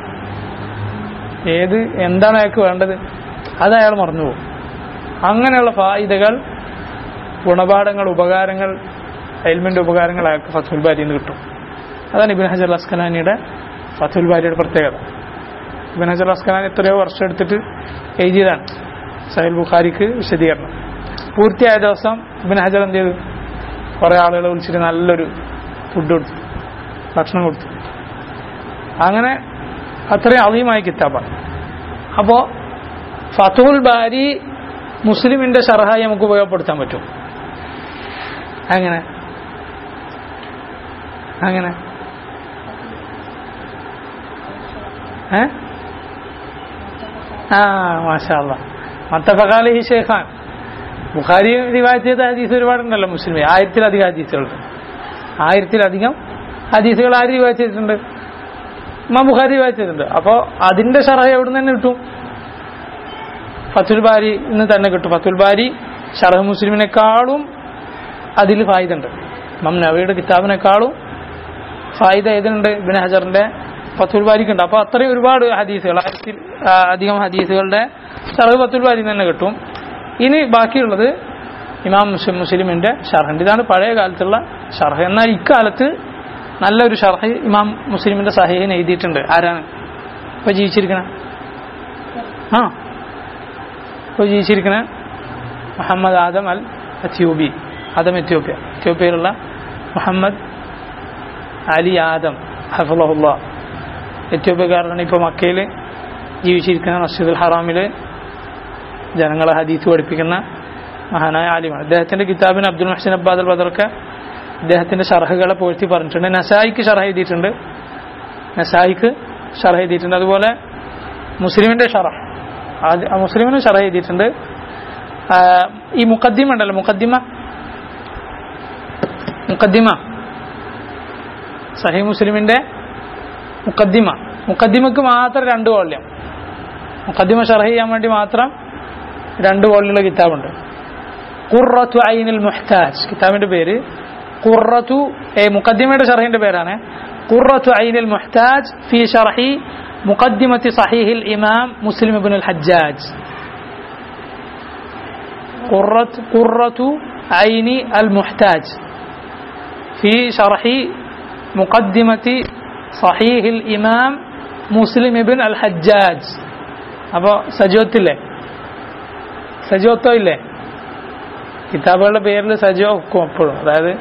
ഏത് എന്താണ് അയാൾക്ക് വേണ്ടത് അത് അയാൾ മറന്നുപോകും അങ്ങനെയുള്ള ഫായിദകൾ ഗുണപാഠങ്ങൾ ഉപകാരങ്ങൾ എൽമിന്റെ ഉപകാരങ്ങൾ അയാൾക്ക് ഫത്തുൽ ബാരിയിൽ നിന്ന് കിട്ടും അതാണ് ഇബിൻ ഹജർ അസ്കലാനിയുടെ ഫത്തുൽ ബാരിയുടെ പ്രത്യേകത ഇബിൻ ഹജർ അസ്കലാനി എത്രയോ വർഷം എടുത്തിട്ട് എഴുതിയതാണ് സഹൽ ബുഖാരിക്ക് വിശദീകരണം പൂർത്തിയായ ദിവസം ഇബിൻ ഹജർ എന്ത് ചെയ്തു കുറെ ആളുകളെ വിളിച്ചിട്ട് നല്ലൊരു ഫുഡ് കൊടുത്തു ഭക്ഷണം കൊടുത്തു അങ്ങനെ അത്രയും അധികമായ കിതാബാണ് അപ്പോൾ ഫത്തുൽ ബാരി മുസ്ലിമിന്റെ ഷർഹായി നമുക്ക് ഉപയോഗപ്പെടുത്താൻ പറ്റും അങ്ങനെ അങ്ങനെ ഏ ആ മാഷാ മത്തഫക്കാലി ഷെയ്ഖാൻ ബുഖാരി റിവായത്ത് ചെയ്ത ഹദീസ് ഒരുപാടുണ്ടല്ലോ മുസ്ലിം ആയിരത്തിലധികം ഹദീസുകളുണ്ട് ആയിരത്തിലധികം ഹദീസുകൾ ആര് റിവായത്ത് ചെയ്തിട്ടുണ്ട് ഇമാം ബുഖാരി റിവായത്ത് ചെയ്തിട്ടുണ്ട് അപ്പോൾ അതിന്റെ ഷറഹ എവിടെ നിന്ന് തന്നെ കിട്ടും ഫത്തുൽ ബാരി ഇന്ന് തന്നെ കിട്ടും ഫത്തുൽ ബാരി ഷറഹ് മുസ്ലിമിനെക്കാളും അതിൽ ഫായിദ ഉണ്ട് ഇമാം നബിയുടെ കിതാബിനെക്കാളും ഫായിദ ഏതിനുണ്ട് ഇബിൻ ഹജറിന്റെ ഫത്തുൽ ബാരിക്ക് ഉണ്ട് അപ്പോൾ അത്രയും ഒരുപാട് ഹദീസുകൾ ആയിരത്തിൽ ആ, അധികം ഹദീസുകളുടെ ഷറഹ് ഫത്തുൽ ബാരി തന്നെ കിട്ടും ഇനി ബാക്കിയുള്ളത് ഇമാം മുസ്ലിം മുസ്ലിമിന്റെ ഷർഹുണ്ട് ഇതാണ് പഴയ കാലത്തുള്ള ഷർഹ് എന്നാൽ ഇക്കാലത്ത് നല്ലൊരു ഷർഹ് ഇമാം മുസ്ലിമിന്റെ സഹീഹിന് എഴുതിയിട്ടുണ്ട് ആരാണ് ഇപ്പൊ ജീവിച്ചിരിക്കണ ആ ഇപ്പൊ ജീവിച്ചിരിക്കണ Muhammad Adam al Ethiopi Adam Ethiopia എത്യോപ്യയിലുള്ള മുഹമ്മദ് അലി ആദം ഹഫുള്ള എത്യോപ്യക്കാരനാണ് ഇപ്പോൾ മക്കയിൽ ജീവിച്ചിരിക്കുന്ന മസ്ജിദുൽ ഹറാമില് ജനങ്ങളെ ഹദീസ് പഠിപ്പിക്കുന്ന മഹാനായ ആലിമാണ് അദ്ദേഹത്തിന്റെ കിതാബിന് അബ്ദുൽ മഹ്സിൻ അബ്ബാദ് അൽ ബദർക്ക് അദ്ദേഹത്തിന്റെ ഷർഹുകളെ പോഴ്ത്തി പറഞ്ഞിട്ടുണ്ട് നസായിക്ക് ഷർഹ എഴുതിയിട്ടുണ്ട് നസായിക്ക് ഷർഹ എഴുതിയിട്ടുണ്ട് അതുപോലെ മുസ്ലിമിന്റെ ഷറഹ് ആദ്യ- ആ മുസ്ലിമിനും ഷർഹ എഴുതിയിട്ടുണ്ട് ആ, ഈ മുഖദ്ദിമ ഉണ്ടല്ലോ മുഖദ്ദിമ മുഖദ്ദിമ സഹി മുസ്ലിമിന്റെ മുഖദ്ദിമ മുഖദ്ദിമക്ക് മാത്രം രണ്ട് വോള്യം മുഖദ്ദിമ ഷർഹ ചെയ്യാൻ വേണ്ടി മാത്രം രണ്ട് വോള്യമുള്ള കിതാബുണ്ട് ഖുറത്തു ഐനിൽ മുഹ്താജ് കിതാബിന്റെ പേര് ഖുറത്തു ഏ മുഖദ്ദിമയുടെ ഷർഹിന്റെ പേരാണ് ഖുറത്തു ഐനിൽ മുഹ്താജ് ഫി ഷർഹി മുഖദ്ദിമത്തി സഹീഹിൽ ഇമാം മുസ്ലിം ഇബ്നുൽ ഹജ്ജാജ് قرة قرة عين المحتاج في شرح مقدمة صحيح الإمام مسلم بن الحجاج അപ്പോൾ സജോത്തില്ലേ സജോത്തോ ഇല്ലേ കിതാബുകളുടെ പേരിൽ സജോ വെക്കും എപ്പോഴും അതായത്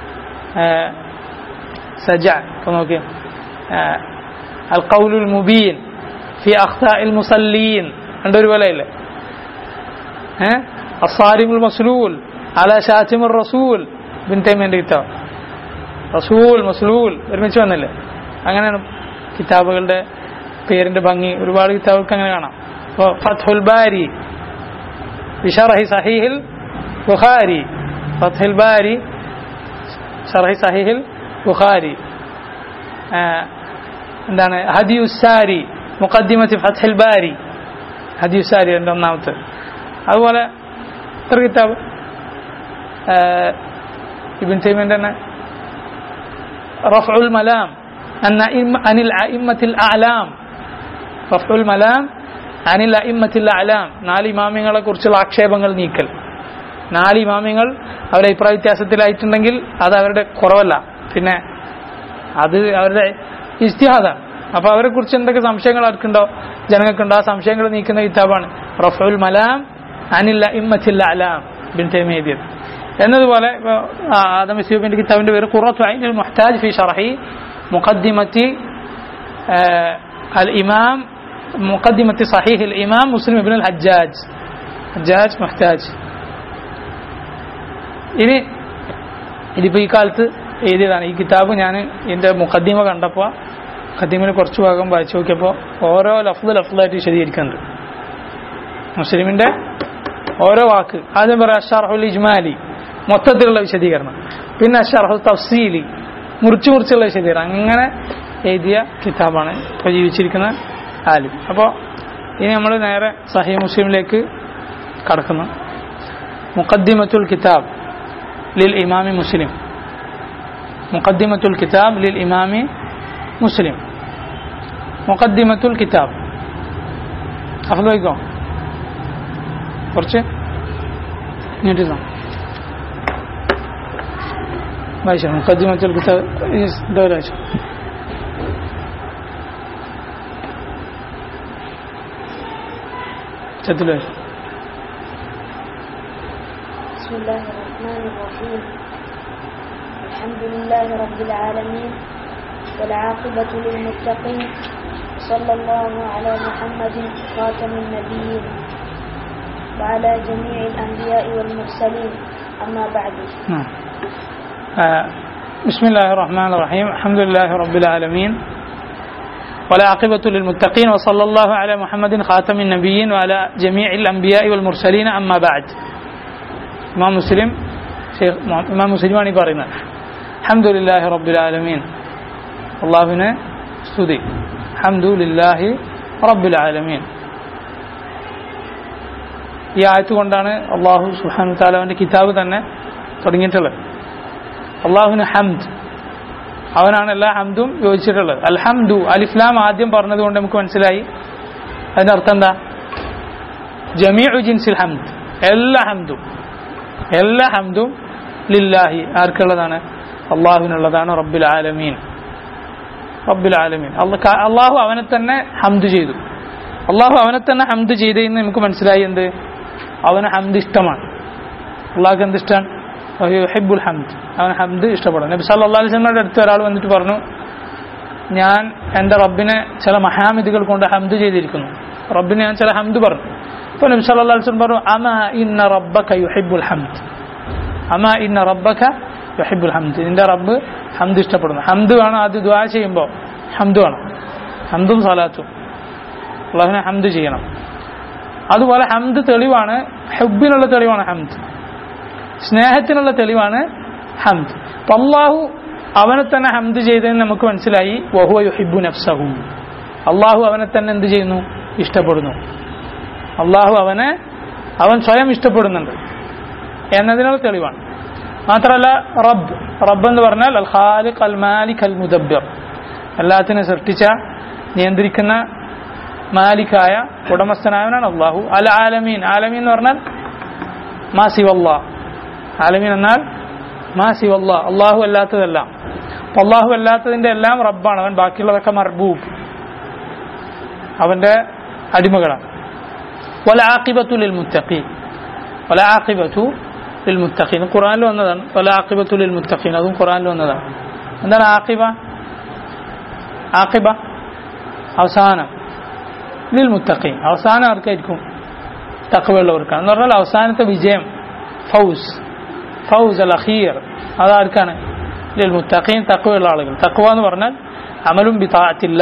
സജ ഇപ്പൊ നോക്കി അൽ ഖൗലുൽ മുബീൻ ഫി അഖ്താഇൽ മുസല്ലീൻ രണ്ടൊരു പോലെ ഇല്ലേ ഏഹ് അസാരിമുൽ മസ്ലൂൽ അല ഷാറ്റിമുർ റസൂൽ ബിൻ തൈമിന്റെ കിതാബ് റസൂൽ മസ്ലൂൽ ഒരുമിച്ച് വന്നില്ലേ അങ്ങനെയാണ് കിതാബുകളുടെ പേരിന്റെ ഭംഗി ഒരുപാട് കിതാബുകൾക്ക് അങ്ങനെ കാണാം ഇപ്പോൾ ഫത്ഹുൽ ബാരി ബിഷറഹി സഹീഹിൽ ബുഖാരി ഫത്ഹുൽ ബാരി ഷറഹി സഹീഹിൽ ബുഖാരി എന്താണ് ഹദിയുസാരി മുഖദ്ദിമത്തി ഫത്ഹുൽ ബാരി ഹദിയുസാരി എൻ്റെ ഒന്നാമത്തെ അതുപോലെ എത്ര കിതാബ് ഇബിൻ തൈമിന്റെ തന്നെ റഫ്ഉൽ മലാം അനിൽ അഇമ്മത്തിൽ അഅലാം റഫ്ഉൽ മലാം അനിൽ അഇമ്മത്തിൽ അഅലാം നാല് ഇമാമിങ്ങളെ കുറിച്ചുള്ള ആക്ഷേപങ്ങൾ നീക്കൽ നാല് ഇമാമിങ്ങൾ അവരുടെ അഭിപ്രായ വ്യത്യാസത്തിലായിട്ടുണ്ടെങ്കിൽ അത് അവരുടെ കുറവല്ല പിന്നെ അത് അവരുടെ ഇസ്തിഹാദാണ് അപ്പൊ അവരെ കുറിച്ച് എന്തൊക്കെ സംശയങ്ങൾ ആർക്കുണ്ടോ ജനങ്ങൾക്കുണ്ടോ ആ സംശയങ്ങൾ നീക്കുന്ന കിതാബാണ് റഫുൽ മലാം അനില്ല ഇമ്മത്തില്ല അലാം ബിൻ തൈമീദിയത് എന്നതുപോലെ ആദം ഇസ്യൂബിന്റെ കിതാബിന്റെ പേര് ഖുറത്തു ഐനുൽ മുഹ്താജ് ഫി ഷറഹി മുഖദ്ദിമത്തി അൽ ഇമാം മുഖദ്ദിമത്തി സഹീഹ് അൽ ഇമാം മുസ്ലിം ഇബ്നുൽ ഹജ്ജാജ് ഹജ്ജാജ് മുഹ്താജ് ഇനി ഇതിപ്പോ ഈ കാലത്ത് എഴുതിയതാണ് ഈ കിതാബ് ഞാൻ ഇതിന്റെ മുഖദ്ദിമ കണ്ടപ്പോൾ ഖദ്ദീമിന് കുറച്ച് ഭാഗം വായിച്ചു നോക്കിയപ്പോൾ ഓരോ ലഫ്ദ് ലഫ്ദായിട്ട് വിശദീകരിക്കുന്നുണ്ട് മുസ്ലിമിന്റെ ഓരോ വാക്ക് ആദ്യം പറയാം അഷാർഹുൽ ഇജ്മാലി മൊത്തത്തിലുള്ള വിശദീകരണം പിന്നെ അഷാർഹുൽ തഫ്സീലി മുറിച്ചു മുറിച്ചുള്ള വിശദീകരണം അങ്ങനെ എഴുതിയ കിതാബാണ് ഇപ്പോൾ ജീവിച്ചിരിക്കുന്ന ആലിം അപ്പോൾ ഇനി നമ്മൾ നേരെ സഹി മുസ്ലിമിലേക്ക് കടക്കുന്നു മുഖദ്ദിമത്തുൽ കിതാബ് ലിൽ ഇമാമി മുസ്ലിം മുഖദ്ദിമത്തുൽ കിതാബ് ലിൽ ഇമാമി മുസ്ലിം മുഖദ്ദിമത്തുൽ കിതാബ് അഫ്ലോയിക്കോ കുറച്ച് ഇങ്ങോട്ട് വായിച്ചോ മുഖദ്ദിമത്തുൽ കിതാബ് ഇതുവരെ വായിച്ചോ ചത്തിൽ വായിച്ചോ بسم الله الرحمن الرحيم الحمد لله رب العالمين والعاقبة للمتقين صلى الله على محمد خاتم النبيين وعلى جميع الأنبياء والمرسلين أما بعد نعم. آه، بسم الله الرحمن الرحيم الحمد لله رب العالمين والعاقبة للمتقين وصلى الله على محمد خاتم النبيين وعلى جميع الأنبياء والمرسلين أما بعد ഇമാം മുസ്ലിം ഷെയ്ഖ് മുഹ- ഇമാം മുസ്ലിമാണ് ഈ പറയുന്നത് അഹമ്മദുലില്ലാഹി റബ്ബുൽ ആലമീൻ അള്ളാഹുവിനെ സ്തുതി അഹമ്മദുലില്ലാഹി റബ്ബുൽ ആലമീൻ ഈ ആയത്ത് കൊണ്ടാണ് അള്ളാഹു സുഹാനു താലാവിൻ്റെ കിതാബ് തന്നെ തുടങ്ങിയിട്ടുള്ളത് അള്ളാഹുവിന് ഹംദ് അവനാണ് എല്ലാ ഹംദും യോജിച്ചിട്ടുള്ളത് അൽഹംദു അലിഫ്ലാം ആദ്യം പറഞ്ഞത് കൊണ്ട് നമുക്ക് മനസ്സിലായി അതിന്റെ അർത്ഥം എന്താ ജമീഉ ജിൻസിൽ ഹംദ് എല്ലാ ഹംദും എല്ലാ ഹംദും ലില്ലാഹി ആർക്കുള്ളതാണ് അള്ളാഹുവിനുള്ളതാണ് റബ്ബുൽ ആലമീൻ റബ്ബുൽ ആലമീൻ അള്ള- അള്ളാഹു അവനെ തന്നെ ഹംദ് ചെയ്തു അള്ളാഹു അവനെ തന്നെ ഹംദ് ചെയ്തതെന്ന് നമുക്ക് മനസ്സിലായി എന്ത് അവന് ഹംദ് ഇഷ്ടമാണ് അള്ളാഹ്ക്ക് എന്ത് ഇഷ്ടമാണ് ഹിബുൽ ഹംദ് അവൻ ഹംദ് ഇഷ്ടപ്പെടും നബി സല്ലല്ലാഹു അലൈഹി വസല്ലമയുടെ അടുത്ത് ഒരാൾ വന്നിട്ട് പറഞ്ഞു ഞാൻ എൻ്റെ റബ്ബിനെ ചില മഹാമിദികൾ കൊണ്ട് ഹംദ് ചെയ്തിരിക്കുന്നു റബ്ബിനെ ഞാൻ ചില ഹംദ് പറഞ്ഞു അപ്പോൾ നബി സല്ലല്ലാഹു അലൈഹി വസല്ലം പറഞ്ഞു അമ ഇന്ന റബ്ബക യുഹിബ്ബുൽ ഹംദ് അമ ഇന്ന റബ്ബക യുഹിബ്ബുൽ ഹംദ് നിന്റെ റബ്ബ് ഹംദ് ഇഷ്ടപ്പെടുന്നു ഹംദ് വേണം ആദ്യം ദുആ ചെയ്യുമ്പോൾ ഹംദ് വേണം ഹംദും സലാത്തും അള്ളാഹുവിനെ ഹംദ് ചെയ്യണം അതുപോലെ ഹംദ് തെളിവാണ് ഹുബിനുള്ള തെളിവാണ് ഹംദ് സ്നേഹത്തിനുള്ള തെളിവാണ് ഹംദ് അപ്പൊ അള്ളാഹു അവനെ തന്നെ ഹംദ് ചെയ്തതെന്ന് നമുക്ക് മനസ്സിലായി വഹുവ യുഹിബു നഫ്സഹു അള്ളാഹു അവനെ തന്നെ എന്ത് ചെയ്യുന്നു ഇഷ്ടപ്പെടുന്നു അള്ളാഹു അവനെ അവൻ സ്വയം ഇഷ്ടപ്പെടുന്നുണ്ട് എന്നതിനുള്ള തെളിവാണ് മാത്രമല്ല റബ്ബ് റബ്ബ് എന്ന് പറഞ്ഞാൽ അൽ ഖാലിഖ് അൽ മാലിക് അൽ മുദബ്ബർ എല്ലാത്തിനും സൃഷ്ടിച്ച നിയന്ത്രിക്കുന്ന മാലിക്കായ ഉടമസ്ഥനായവനാണ് അള്ളാഹു അൽ ആലമീൻ ആലമീൻ എന്ന് പറഞ്ഞാൽ മാ സിവല്ലാ ആലമീൻ എന്നാൽ മാ സിവല്ലാ അള്ളാഹു അല്ലാത്തതെല്ലാം അപ്പൊ അള്ളാഹു അല്ലാത്തതിന്റെ എല്ലാം റബ്ബാണ് അവൻ ബാക്കിയുള്ളതൊക്കെ മർബൂബ് അവന്റെ അടിമകളാണ് വല ആക്കിബത്തുലിൽ മുത്തഖി വല ആക്കിബത്തു ലിൽ മുത്തഖീൻ ഖുറാനിൽ വന്നതാണ് വല ആക്കിബത്തു ലിൽ മുത്തഖീൻ അതും ഖുറാനിൽ വന്നതാണ് എന്താണ് ആക്കിബ ആക്കിബ അവസാനം ലിൽ മുത്തഖീൻ അവസാനം ആർക്കായിരിക്കും തക്കവയുള്ളവർക്കാണ് എന്ന് പറഞ്ഞാൽ അവസാനത്തെ വിജയം ഫൗസ് ഫൗസ് അൽ അഖീർ അതാർക്കാണ് ലിൽ മുത്തഖീൻ തക്കവയുള്ള ആളുകൾ തക്കവ എന്ന് പറഞ്ഞാൽ അമലും ബി താഅത്തില്ല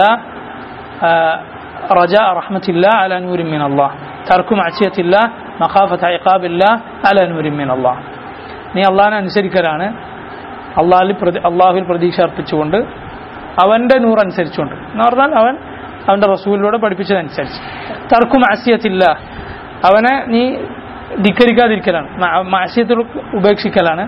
رجاء رحمة الله على نور من الله ترك معصية الله مخافة عقاب الله على نور من الله നീ അള്ളാഹിനെ അനുസരിക്കലാണ് അള്ളാഹിൽ പ്രതി അള്ളാഹുവിൽ പ്രതീക്ഷ അർപ്പിച്ചുകൊണ്ട് അവന്റെ നൂറ് അനുസരിച്ചുകൊണ്ട് എന്ന് പറഞ്ഞാൽ അവൻ അവന്റെ റസൂലിലൂടെ പഠിപ്പിച്ചതനുസരിച്ച് തർക്കും ആസ്യത്തില്ല അവനെ നീ ധിക്കരിക്കാതിരിക്കലാണ് മാസ്യത്തിൽ ഉപേക്ഷിക്കലാണ്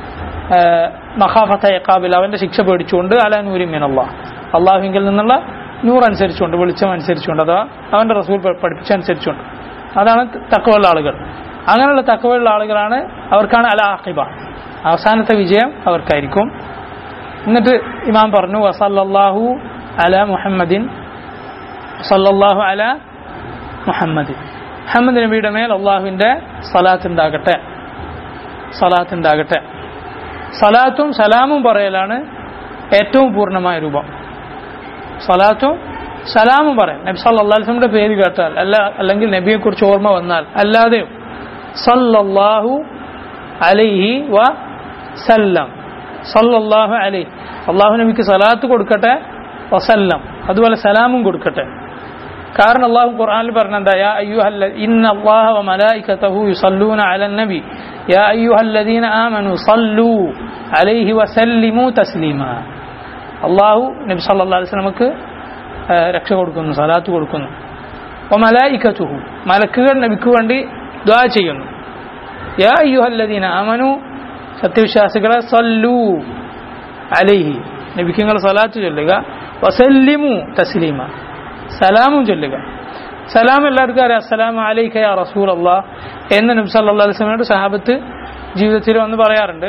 മഹാഫത്ത യക്കാബിൽ അവന്റെ ശിക്ഷ പേടിച്ചുകൊണ്ട് അല നൂരി മീൻ അള്ളാഹ് അള്ളാഹുവിങ്കിൽ നിന്നുള്ള നൂറ് അനുസരിച്ചുകൊണ്ട് വെളിച്ചം അനുസരിച്ചുകൊണ്ട് അഥവാ അവന്റെ റസൂൽ പഠിപ്പിച്ചനുസരിച്ചുകൊണ്ട് അതാണ് തക്കവുള്ള ആളുകൾ അങ്ങനെയുള്ള തക്കവുള്ള ആളുകളാണ് അവർക്കാണ് അല ആഖിബ അവസാനത്തെ വിജയം അവർക്കായിരിക്കും എന്നിട്ട് ഇമാം പറഞ്ഞു വസല്ലാഹു അല മുഹമ്മദിൻ സല്ലല്ലാഹു അല മുഹമ്മദിൻ മുഹമ്മദ് നബിയുടെ മേൽ അള്ളാഹുവിൻ്റെ സലാത്ത് ഉണ്ടാകട്ടെ സലാത്ത് ഉണ്ടാകട്ടെ സലാത്തും സലാമും പറയലാണ് ഏറ്റവും പൂർണ്ണമായ രൂപം സലാത്തും സലാമും പറയാം നബി സല്ലാസ്ലമിന്റെ പേര് കേട്ടാൽ അല്ല അല്ലെങ്കിൽ നബിയെ കുറിച്ച് ഓർമ്മ വന്നാൽ അല്ലാതെയും സല്ലല്ലാഹു അലൈഹി വ സല്ലം സല്ലല്ലാഹു അലൈഹി അള്ളാഹു നബിക്ക് സലാത്ത് കൊടുക്കട്ടെ വസല്ലം അതുപോലെ സലാമും കൊടുക്കട്ടെ കാരണം അള്ളാഹു ഖുർആനിൽ പറഞ്ഞെന്താ യാ അയ്യുഹല്ല ഇന്ന അല്ലാഹ വ മലായികതഹു യുസല്ലൂന അലൻ നബി യാ അയ്യുഹല്ലദീന ആമനു സല്ലു അലൈഹി വസല്ലിമു തസ്ലീമ അള്ളാഹു നബി സല്ലല്ലാഹു അലൈഹി വസല്ലമക്ക് രക്ഷ കൊടുക്കുന്നു സലാത്ത് കൊടുക്കുന്നു വ മലായികതുഹു മലക്കുകൾ നബിക്ക് വേണ്ടി ദുആ ചെയ്യുന്നു യാ അയ്യുഹല്ലദീന ആമനു സത്യവിശ്വാസികളെ സല്ലു അലൈഹി നബിക്ക് നിങ്ങൾ സലാത്ത് ചൊല്ലുക വസല്ലിമു തസ്ലീമ സലാമും ചൊല്ലുക സലാം എല്ലാവർക്കും അറിയാം അസ്സലാം അലൈക്ക യാ റസൂൽ അള്ളാ എന്ന് നബി സല്ലാ അലൈസ്മയുടെ സഹാബത്ത് ജീവിതത്തിൽ വന്ന് പറയാറുണ്ട്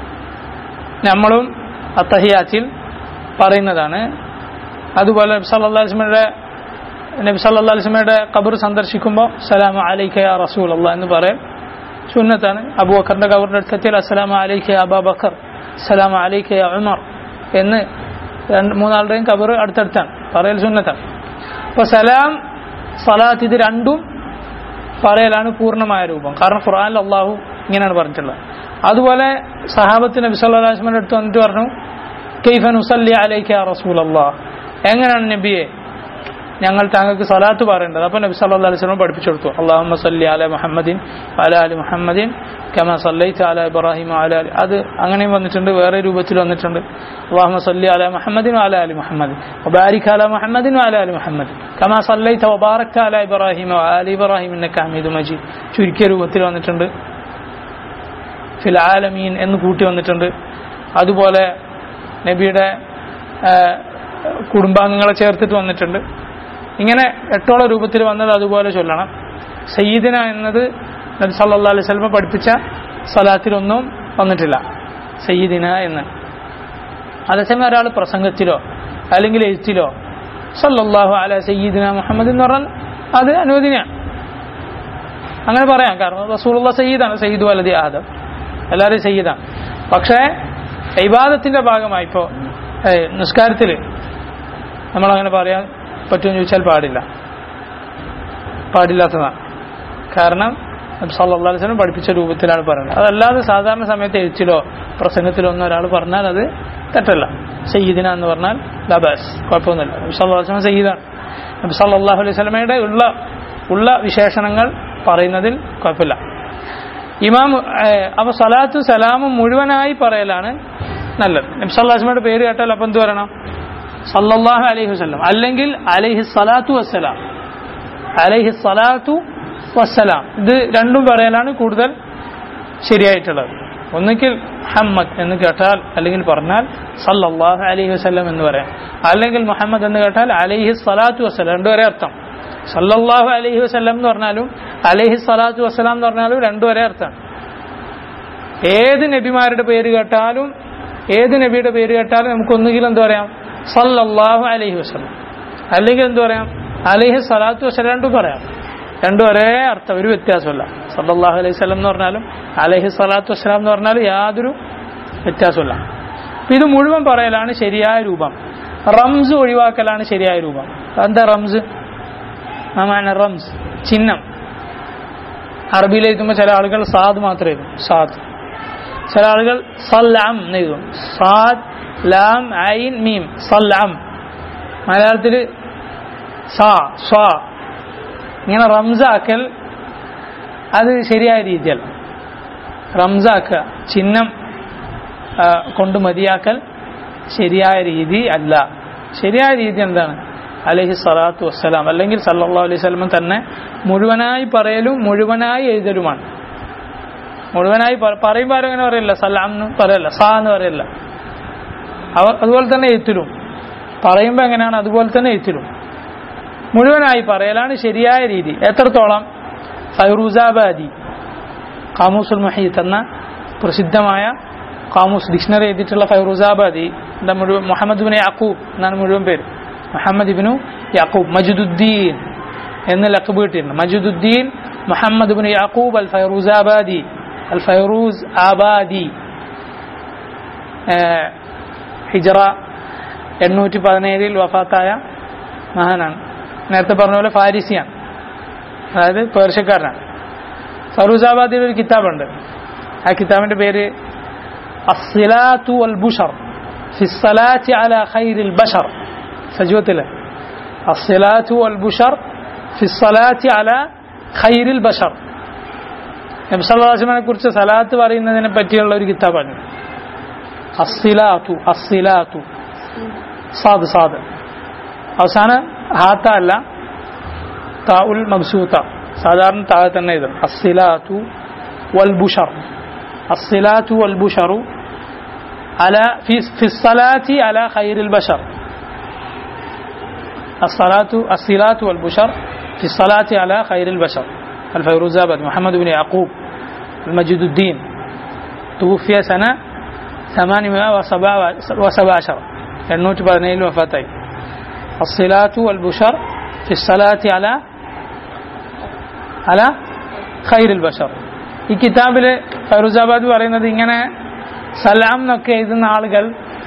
നമ്മളും അത്തഹിയാത്തിൽ പറയുന്നതാണ് അതുപോലെ നബി സല്ലാ അലൈസ്മയുടെ നബി സല്ലാ അലൈസ്മയുടെ കബർ സന്ദർശിക്കുമ്പോൾ സലാം അലൈക്ക യാ റസൂൽ അള്ളാ എന്ന് പറയും സുന്നത്താണ് അബൂബക്കറിന്റെ കബറിന്റെ അടുത്തെത്തിയാൽ അസ്സലാം അലൈക്ക അബാ ബക്കർ അസ്സലാം അലൈക്ക യാ ഉമർ എന്ന് രണ്ട് മൂന്നാളുടെയും കബർ അടുത്തടുത്താണ് പറയൽ സുന്നത്താണ് അപ്പൊ സലാം സലാത്ത് ഇത് രണ്ടും പറയലാണ് പൂർണ്ണമായ രൂപം കാരണം ഖുർആാനിൽ അള്ളാഹു ഇങ്ങനെയാണ് പറഞ്ഞിട്ടുള്ളത് അതുപോലെ സഹാബത്ത് നബി സല്ലാസ്മന്റെ അടുത്ത് വന്നിട്ട് പറഞ്ഞു കെയ്ഫൻ ഉസല്ലി അലൈക്ക റസൂൽ അള്ളാഹ് എങ്ങനെയാണ് നബിയെ ഞങ്ങൾ താങ്കൾക്ക് സലാത്ത് പറയേണ്ടത് അപ്പോൾ നബി സല്ലാ അലൈഹി സ്വലം പഠിപ്പിച്ചു കൊടുത്തു അള്ളാഹു സല്ലി അല മുഹമ്മദിൻ അല അലി മുഹമ്മദിൻ കമ സല്ലൈത്ത് അല ഇബ്രാഹിം അല അലി അത് അങ്ങനെയും വന്നിട്ടുണ്ട് വേറെ രൂപത്തിൽ വന്നിട്ടുണ്ട് അള്ളാഹു സല്ലി അല മുഹമ്മദിൻ അല അലി മുഹമ്മദ് വബാരിക് അല മുഹമ്മദിൻ അല അലി മുഹമ്മദ് കമ സല്ലൈത്ത് വബാറക്ക അല ഇബ്രാഹിം അലി ഇബ്രാഹിം എന്നൊക്കെ ഹമീദ് മജീദ് ചുരുക്കിയ രൂപത്തിൽ വന്നിട്ടുണ്ട് ഫിൽ ആലമീൻ എന്ന് കൂട്ടി വന്നിട്ടുണ്ട് അതുപോലെ നബിയുടെ കുടുംബാംഗങ്ങളെ ചേർത്തിട്ട് വന്നിട്ടുണ്ട് ഇങ്ങനെ എട്ടോളം രൂപത്തിൽ വന്നത് അതുപോലെ ചൊല്ലണം സയ്യിദിന എന്നത് നബി സല്ലാ അലൈഹി സ്വലമ പഠിപ്പിച്ച സലാത്തിലൊന്നും വന്നിട്ടില്ല സയ്യിദിന എന്ന് അതേസമയം ഒരാൾ പ്രസംഗത്തിലോ അല്ലെങ്കിൽ എഴുത്തിലോ സല്ലല്ലാഹു അല സയ്യിദിന മുഹമ്മദ് എന്ന് പറഞ്ഞാൽ അത് അനുവദനീയാണ് അങ്ങനെ പറയാം കാരണം റസൂലുള്ള സയ്യിദാണ് സയ്യിദ് വലതി ആദം എല്ലാവരും സയ്യിദാണ് പക്ഷേ ഇബാദത്തിന്റെ ഭാഗമായി ഇപ്പോൾ നിസ്കാരത്തിൽ നമ്മളങ്ങനെ പറയാൻ പറ്റുമെന്ന് ചോദിച്ചാൽ പാടില്ല പാടില്ലാത്തതാണ് കാരണം സല്ലാ അലിസ്ലം പഠിപ്പിച്ച രൂപത്തിലാണ് പറയുന്നത് അതല്ലാതെ സാധാരണ സമയത്ത് എഴുത്തിലോ പ്രസംഗത്തിലോ ഒന്നും ഒരാൾ പറഞ്ഞാൽ അത് തെറ്റല്ല സയ്യിദിന എന്ന് പറഞ്ഞാൽ ലബാസ് കുഴപ്പമൊന്നുമില്ല നബി സല്ലാ വസ്ലം സയ്യിദാണ് നബി സല്ലാഹു അലൈഹി സ്വലമയുടെ ഉള്ള ഉള്ള വിശേഷണങ്ങൾ പറയുന്നതിൽ കുഴപ്പമില്ല ഇമാം അപ്പൊ സലാത്തും സലാമും മുഴുവനായി പറയലാണ് നല്ലത് നബി സല്ലാസ്മയുടെ പേര് കേട്ടാൽ അപ്പം എന്ത് പറയണം സല്ലല്ലാഹു അലൈഹി വസല്ലം അല്ലെങ്കിൽ അലൈഹി സ്വലാത്തു വസ്സലാം അലൈഹി സ്വലാത്തു വസ്സലാം ഇത് രണ്ടും പറയലാണ് കൂടുതൽ ശരിയായിട്ടുള്ളത് ഒന്നുകിൽ മുഹമ്മദ് എന്ന് കേട്ടാൽ അല്ലെങ്കിൽ പറഞ്ഞാൽ സല്ലല്ലാഹു അലൈഹി വസല്ലം എന്ന് പറയാം അല്ലെങ്കിൽ മുഹമ്മദ് എന്ന് കേട്ടാൽ അലൈഹി സ്വലാത്തു വസ്സലാം രണ്ടുപേരെ അർത്ഥം സല്ലല്ലാഹു അലൈഹി വസല്ലം എന്ന് പറഞ്ഞാലും അലൈഹി സ്വലാത്തു വസ്സലാം എന്ന് പറഞ്ഞാലും രണ്ടും ഒരേ അർത്ഥമാണ് ഏത് നബിമാരുടെ പേര് കേട്ടാലും ഏത് നബിയുടെ പേര് കേട്ടാലും നമുക്ക് ഒന്നുകിൽ എന്ത് പറയാം സല്ലല്ലാഹു അലൈഹി വസല്ലം അല്ലെങ്കിൽ എന്ത് പറയാം അലൈഹി സ്വലാത്തു വസ്സലാം രണ്ടും പറയാം രണ്ടും ഒരേ അർത്ഥം ഒരു വ്യത്യാസമല്ല സല്ലല്ലാഹു അലൈഹി വസല്ലം എന്ന് പറഞ്ഞാലും അലൈഹി സ്വലാത്തു വസ്സലാം എന്ന് പറഞ്ഞാലും യാതൊരു വ്യത്യാസമില്ല അപ്പൊ ഇത് മുഴുവൻ പറയലാണ് ശരിയായ രൂപം റംസ് ഒഴിവാക്കലാണ് ശരിയായ രൂപം എന്താ റംസ് ആമാണ് റംസ് ചിഹ്നം അറബിയിൽ എഴുതുമ്പോൾ ചില ആളുകൾ സാദ് മാത്രമേ എഴുതും സാദ് ചില ആളുകൾ സല്ലാം എന്ന് എഴുതും സാദ് ലാം ഐൻ മീം സല്ലാം മലയാളത്തിൽ സാ സ്വാ ഇങ്ങനെ റംസാക്കൽ അത് ശരിയായ രീതിയല്ല റംസാക്കുക ചിഹ്നം ആ, കൊണ്ട് മതിയാക്കൽ ശരിയായ രീതി അല്ല ശരിയായ രീതി എന്താണ് അലഹി സ്വലാത്തു വസ്സലാം അല്ലെങ്കിൽ സല്ലല്ലാഹു അലൈഹി സ്വലം തന്നെ മുഴുവനായി പറയലും മുഴുവനായി എഴുതലുമാണ് മുഴുവനായി പ- പറയുമ്പോൾ ആരും അങ്ങനെ പറയില്ല സലാം എന്ന് പറയല്ല സാ എന്ന് പറയല്ല അവർ അതുപോലെ തന്നെ എഴുത്തിലും പറയുമ്പോൾ എങ്ങനെയാണ് അതുപോലെ തന്നെ എഴുത്തിലും മുഴുവനായി പറയലാണ് ശരിയായ രീതി എത്രത്തോളം ഫൈറൂസാബാദി കാമൂസുൽ മഹീത്ത് എന്ന പ്രസിദ്ധമായ കാമൂസ് ഡിക്ഷണറി എഴുതിയിട്ടുള്ള ഫൈറൂസാബാദി എന്താ മുഴുവൻ മുഹമ്മദ് ബിൻ യാക്കൂബ് എന്നാണ് മുഴുവൻ പേര് മുഹമ്മദ് ഇബിനു യാക്കൂബ് മജുദുദ്ദീൻ എന്ന് ലക്കബ് കിട്ടിയിട്ടുണ്ട് Majduddin Muhammad bin Yaqub al Firuzabadi al Firuz Abadi ഏഹ്, ഹിജറ എണ്ണൂറ്റി പതിനേഴിൽ വഫാത്തായ മഹാനാണ് നേരത്തെ പറഞ്ഞ പോലെ ഫാരിസിയാണ് അതായത് പേർഷ്യക്കാരനാണ് ഫറൂസാബാദിയുടെ ഒരു കിതാബുണ്ട് ആ കിതാബിന്റെ പേര് അസ്സിലാത്തു വൽ ബുഷർ ഫിസ്സലാത്തി അല ഖൈരിൽ ബഷർ സജീവത്തിലെ അസ്സിലാത്തു വൽ ബുഷർ ഫിസ്സലാത്തി അല ഖൈരിൽ ബഷർ നബ്സല്ലാസ്മനെ കുറിച്ച് സലാത്ത് പറയുന്നതിനെ പറ്റിയുള്ള ഒരു കിതാബാണ് അസ്സിലാത്തു അസ്സിലാത്തു സാദ് സാദ് അവസാന ഹാത്ത അല്ല താ ഉൽ മബ്സൂത്ത സാധാരണ താഴെ തന്നെ ഇത് അസ്സിലാത്തു വൽ ബുഷർ അസ്സിലാത്തു വൽ ബുഷറു അല ഫി ഫിസ്സലാത്തി അല ഖൈറിൽ ബഷർ الصلاة الصلاة والبشر في الصلاة على خير البشر الفيروزابد محمد بن يعقوب المجد الدين توفي سنة 817 എണ്ണൂറ്റി പതിനേഴിൽ വഫാത്തായി അസ്സിലാത്തു വൽ ബുഷർ ഫി സ്വലാത്തി അല അല ഖൈറുൽ ബഷർ ഈ കിതാബില് ഫൈറുസാബാദ് പറയുന്നത് ഇങ്ങനെ സലാം എന്നൊക്കെ എഴുതുന്ന ആളുകൾ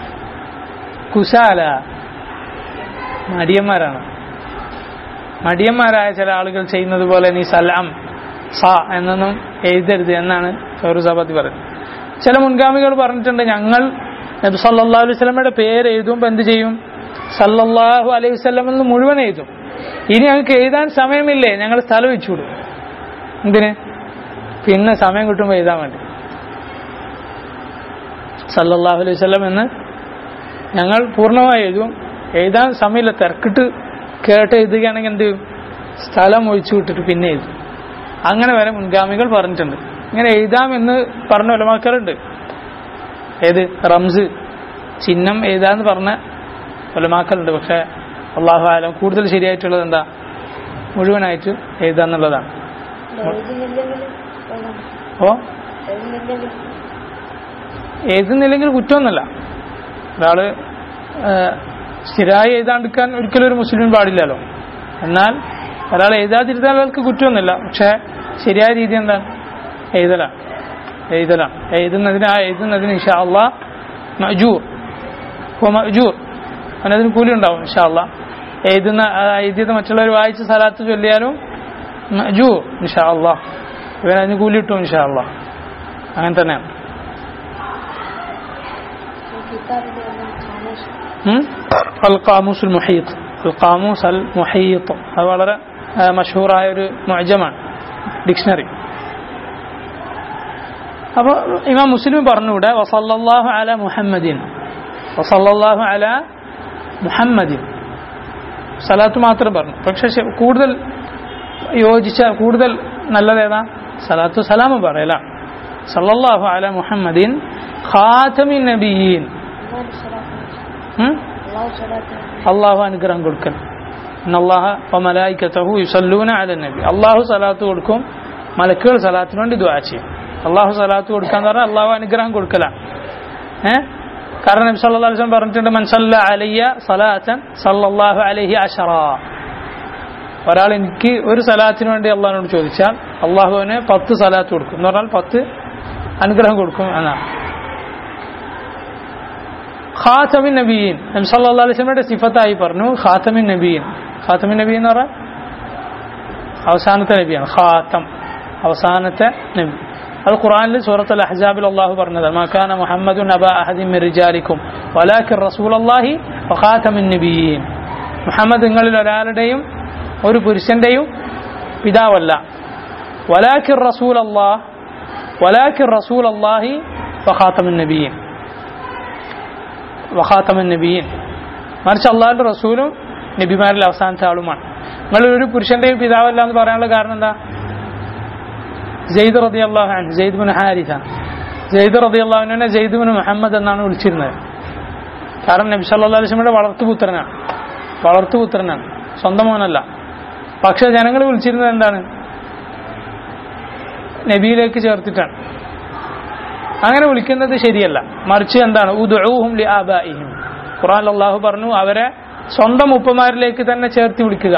കുശാല മടിയന്മാരാണ് മടിയന്മാരായ ചില ആളുകൾ ചെയ്യുന്നത് പോലെ നീ സലാം സ എന്നൊന്നും എഴുതരുത് എന്നാണ് ഫൈറുസാബാദ് പറയുന്നത് ചില മുൻഗാമികൾ പറഞ്ഞിട്ടുണ്ട് ഞങ്ങൾ നബി സല്ലല്ലാഹു അലൈഹി വസല്ലമയുടെ പേര് എഴുതുമ്പോൾ എന്ത് ചെയ്യും സല്ലല്ലാഹു അലൈഹി വസല്ലം എന്ന് മുഴുവൻ എഴുതും ഇനി ഞങ്ങൾക്ക് എഴുതാൻ സമയമില്ലേ ഞങ്ങൾ സ്ഥലം വെച്ചുവിടും എന്തിന് പിന്നെ സമയം കിട്ടുമ്പോൾ എഴുതാൻ വേണ്ടി സല്ലല്ലാഹു അലൈഹി വസല്ലം എന്ന് ഞങ്ങൾ പൂർണ്ണമായി എഴുതും എഴുതാൻ സമയമില്ല തിരക്കിട്ട് കേട്ട് എഴുതുകയാണെങ്കിൽ എന്ത് ചെയ്യും സ്ഥലം ഒഴിച്ചു വിട്ടിട്ട് പിന്നെ എഴുതും അങ്ങനെ വരെ മുൻഗാമികൾ പറഞ്ഞിട്ടുണ്ട് ഇങ്ങനെ എഴുതാമെന്ന് പറഞ്ഞ ഒലമാക്കാറുണ്ട് ഏത് റംസ് ചിഹ്നം എഴുതാന്ന് പറഞ്ഞ ഒലമാക്കലുണ്ട് പക്ഷെ അള്ളാഹു ആലം കൂടുതൽ ശരിയായിട്ടുള്ളത് എന്താ മുഴുവനായിട്ട് എഴുതാന്നുള്ളതാണ് എഴുതുന്നില്ലെങ്കിൽ എഴുതണം. അപ്പോൾ എഴുതുന്നില്ലെങ്കിൽ എഴുതുന്നില്ലെങ്കിൽ കുറ്റമൊന്നുമല്ല ഒരാള് ഏഹ്, സ്ഥിരമായി എഴുതാണ്ടിരിക്കാൻ ഒരിക്കലും ഒരു മുസ്ലിം പാടില്ലല്ലോ എന്നാൽ ഒരാൾ എഴുതാതിരുന്നാൽ അയാൾക്ക് കുറ്റമൊന്നുമില്ല പക്ഷെ ശരിയായ രീതി എന്താണ് എഴുതലാണ് എഴുതലാണ് എഴുതുന്നതിന് ആ എഴുതുന്നതിന് ഇഷാ അള്ളാ മജൂർ ഓ മജൂർ അവനതിന് കൂലി ഉണ്ടാവും ഇഷാ അള്ളാ എഴുതുന്ന ആ എഴുതിയത് മറ്റുള്ളവർ വായിച്ച് സ്ഥലത്ത് ചൊല്ലിയാലും മജൂർ ഇഷാ അള്ളാ ഇവനതിന് കൂലി കിട്ടും ഇഷാ അള്ളാ അങ്ങനെ തന്നെയാണ് ഈ കിതാബിന്റെ എല്ലാം ഖാമോഷ് ഉം? القاموس المحيط القاموس المحيط അത് വളരെ ആ, മഷഹൂറായ ഒരു മുഅജമാണ് ഡിക്ഷണറി അപ്പോൾ ഇമാം മുസ്ലിം പറഞ്ഞുകൂടെ വസല്ലല്ലാഹു അല മുഹമ്മദിൻ വസല്ലല്ലാഹു അല മുഹമ്മദിൻ സലാത്ത് മാത്രം പറഞ്ഞു പക്ഷെ ശ- കൂടുതൽ യോജിച്ച കൂടുതൽ നല്ലതേതാ സലാത്തു സലാം പറയലാണ് സല്ലല്ലാഹു അല മുഹമ്മദിൻ ഖാതമിൻ നബിയീൻ അള്ളാഹു സ്വലാത്ത് ഉം? അള്ളാഹു സ്വലാത്ത് അള്ളാഹു അനുഗ്രഹം കൊടുക്കൽ അള്ളാഹ മലായിക്കത്തഹു യുസല്ലൂന അല നബി അള്ളാഹു സലാത്ത് കൊടുക്കും മലക്കുകൾ സലാത്തിന് വേണ്ടി ദുആ ചെയ്യും അള്ളാഹു സലാത്ത് കൊടുക്കാന്ന് പറഞ്ഞാൽ അള്ളാഹു അനുഗ്രഹം കൊടുക്കലാണ് ഏഹ് കാരണം നബി സല്ലല്ലാഹു അലൈഹി വസല്ലം പറഞ്ഞിട്ടുണ്ട് മൻ സല്ല അലയ്യ സലാത്തൻ സല്ലല്ലാഹു അലൈഹി അശറ ഒരാൾ എനിക്ക് ഒരു സലാത്തിന് വേണ്ടി അള്ളാഹിനോട് ചോദിച്ചാൽ അള്ളാഹു അവന് പത്ത് സലാത്ത് കൊടുക്കും എന്ന് പറഞ്ഞാൽ പത്ത് അനുഗ്രഹം കൊടുക്കും എന്നാണ് ഖാത്തമിൻ നബീൻ നബി സല്ലല്ലാഹു അലൈഹി വസല്ലമയുടെ സിഫത്തായി പറഞ്ഞു ഖാത്തമിൻ നബീൻ ഖാത്തമിൻ നബി എന്ന് പറഞ്ഞാൽ അവസാനത്തെ നബിയാണ് ഖാത്തം അവസാനത്തെ നബി അത് ഖുറാനിൽ സൂറത്തുൽ അഹ്സാബിൽ അള്ളാഹു പറഞ്ഞത് മക്കാന മുഹമ്മദുൻ അബ അഹദിൻ മിൻ റിജാലിക്കും വലാക്കിർ റസൂലല്ലാഹി വഖാതമിൻ നബിയീൻ മുഹമ്മദ് നിങ്ങളിൽ ഒരാളുടെയും ഒരു പുരുഷന്റെയും പിതാവല്ല വലാക്കിർ റസൂൽ അള്ളാഹ് വലാക്കിർ റസൂൽ അള്ളാഹി വഖാതമിൻ നബിയീൻ വഖാത്തമൻ നബിയൻ മറിച്ച് അള്ളാഹുന്റെ റസൂലും നബിമാരിൽ അവസാനത്തെ ആളുമാണ് നിങ്ങൾ ഒരു പുരുഷന്റെയും പിതാവല്ല എന്ന് പറയാനുള്ള കാരണം എന്താ ജെയ്ദ് റതി അള്ളാഹാൻ ജെയ്ദ് ബിൻ ഹാരിസ ജെയ്ദ് റതി അള്ളാഹുവിനെ ജെയ്ദ് ബിൻ മുഹമ്മദ് എന്നാണ് വിളിച്ചിരുന്നത് കാരണം നബി സല്ലാ അലിസ്മയുടെ വളർത്തുപുത്രനാണ് വളർത്തുപുത്രനാണ് സ്വന്തം മോനല്ല പക്ഷെ ജനങ്ങൾ വിളിച്ചിരുന്നത് എന്താണ് നബിയിലേക്ക് ചേർത്തിട്ടാണ് അങ്ങനെ വിളിക്കുന്നത് ശരിയല്ല മറിച്ച് എന്താണ് ഉദ്ഊഹും ലി ആബാഇഹിം ഖുർആൻ അള്ളാഹു പറഞ്ഞു അവരെ സ്വന്തം ഉപ്പമാരിലേക്ക് തന്നെ ചേർത്തി വിളിക്കുക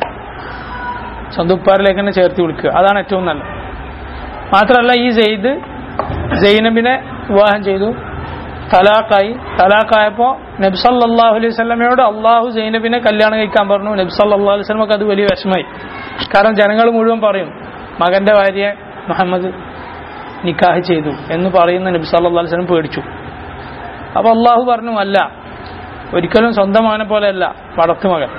സ്വന്തം ഉപ്പാരിലേക്ക് തന്നെ ചേർത്തി വിളിക്കുക അതാണ് ഏറ്റവും നല്ലത് മാത്രമല്ല ഈ സെയ്ദ് സൈനബിനെ വിവാഹം ചെയ്തു തലാഖായി തലാഖായപ്പോൾ നബ്സല്ലാഹു അലൈഹി സ്വലമയോട് അള്ളാഹു സൈനബിനെ കല്യാണം കഴിക്കാൻ പറഞ്ഞു നബ്സല്ലാ അലൈഹി സ്വലമക്ക് അത് വലിയ വിഷമായി കാരണം ജനങ്ങൾ മുഴുവൻ പറയും മകന്റെ ഭാര്യയെ മുഹമ്മദ് നിക്കാഹ് ചെയ്തു എന്ന് പറയുന്ന നബി സല്ലല്ലാഹു അലൈഹി വസല്ലം പേടിച്ചു അപ്പോൾ അള്ളാഹു പറഞ്ഞു അല്ല ഒരിക്കലും സ്വന്തം മകനെ പോലെയല്ല വളർത്തുമകൻ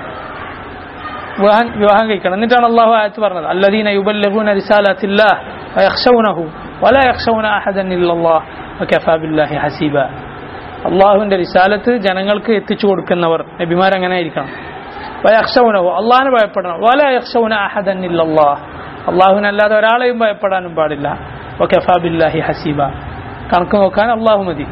വിവാഹം വിവാഹം കഴിക്കണം എന്നിട്ടാണ് അള്ളാഹു ആയത്ത് പറഞ്ഞത് അല്ലദീന യുബല്ലഗൂന റിസാലത്തില്ലാഹ് വയഖ്ശൗനഹു വലാ യഖ്ശൗന അഹദൻ ഇല്ലല്ലാഹ് വകഫാ ബില്ലാഹി ഹസീബ അള്ളാഹുവിന്റെ റിസാലത്ത് ജനങ്ങൾക്ക് എത്തിച്ചു കൊടുക്കുന്നവർ നബിമാരങ്ങനെ ആയിരിക്കണം വയഖ്ശൗനഹു അള്ളാഹിനെ ഭയപ്പെടണം വലാ യഖ്ശൗന അഹദൻ ഇല്ലല്ലാഹ് അള്ളാഹുവിനല്ലാതെ ഒരാളെയും ഭയപ്പെടാനും പാടില്ല വകഫാ ബില്ലാഹി ഹസീബ കണക്ക് നോക്കാൻ അള്ളാഹു മതി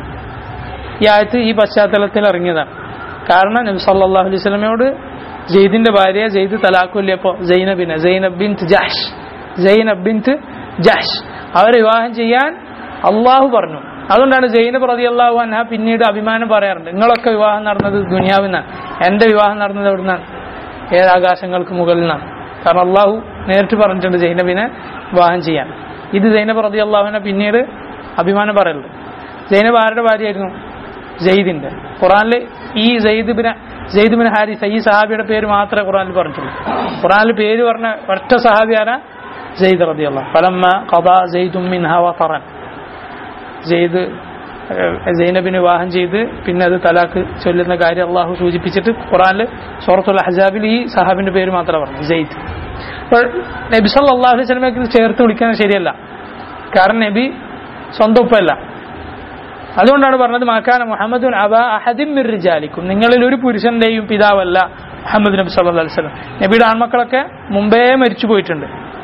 ഈ ആയത്ത് ഈ പശ്ചാത്തലത്തിൽ ഇറങ്ങിയതാണ് കാരണം നബി സല്ലല്ലാഹു അലൈഹി വസല്ലമയോട് ജെയ്ദിന്റെ ഭാര്യ ജെയ്ദ് തലാഖുല്യപ്പോ സൈനബിനെ സൈനബ് ബിൻത് ജഹ്ഷ് സൈനബ് ബിൻത് ജഹ്ഷ് അവരെ വിവാഹം ചെയ്യാൻ അള്ളാഹു പറഞ്ഞു അതുകൊണ്ടാണ് സൈനബ് റതി അള്ളാഹു അൻഹ പിന്നീട് അഭിമാനം പറയാറുണ്ട് നിങ്ങളൊക്കെ വിവാഹം നടന്നത് ദുനിയാവിൽ നിന്നാണ് എന്റെ വിവാഹം നടന്നത് എവിടെ നിന്നാണ് ഏഴാകാശങ്ങൾക്ക് മുകളിൽ നിന്നാണ് കാരണം അള്ളാഹു നേരിട്ട് പറഞ്ഞിട്ടുണ്ട് സൈനബിനെ വിവാഹം ചെയ്യാൻ ഇത് സൈനബ് റതി അള്ളാഹുവിനെ പിന്നീട് അഭിമാനം പറയുന്നത് സൈനബ് ആരുടെ ഭാര്യയായിരുന്നു ജെയ്ദിന്റെ ഖുറാനിൽ ഈ ജെയ്ദിബിന് ജെയ്ദിബിന് ഹാരിസ ഈ സഹാബിയുടെ പേര് മാത്രമേ ഖുറാനിൽ പറഞ്ഞിട്ടുള്ളൂ ഖുറാനിൽ പേര് പറഞ്ഞ ഒറ്റ സഹാബി ആരാ ജെയ്ദ് റതി അള്ളാഹ് ഫലമ്മ കഥാ ജെയ്ദും മിൻഹ വറൻ ജെയ്ദ് സൈനബിന് വിവാഹം ചെയ്ത് പിന്നെ അത് തലാക്ക് ചൊല്ലുന്ന കാര്യം അള്ളാഹു സൂചിപ്പിച്ചിട്ട് ഖുറാനിൽ സൂറത്തുൽ ഹജാബിൽ ഈ സഹാബിന്റെ പേര് മാത്രമേ പറഞ്ഞു ജെയ്ദ് അപ്പോൾ നബി സല്ലല്ലാഹു അലൈഹി വസല്ലമയ്ക്ക് ഇത് ചേർത്ത് വിളിക്കുന്നത് ശരിയല്ല കാരണം നബി സ്വന്തം ഉപ്പല്ല അതുകൊണ്ടാണ് പറഞ്ഞത് മാക്കാന മുഹമ്മദ് അബ അഹദിൻ മിർ റിജാലിക്കും നിങ്ങളിൽ ഒരു പുരുഷന്റെയും പിതാവല്ല മുഹമ്മദ് നബി സല്ലല്ലാഹു അലൈഹി വസല്ലം നബിയുടെ ആൺമക്കളൊക്കെ മുമ്പേ മരിച്ചു പോയിട്ടുണ്ട്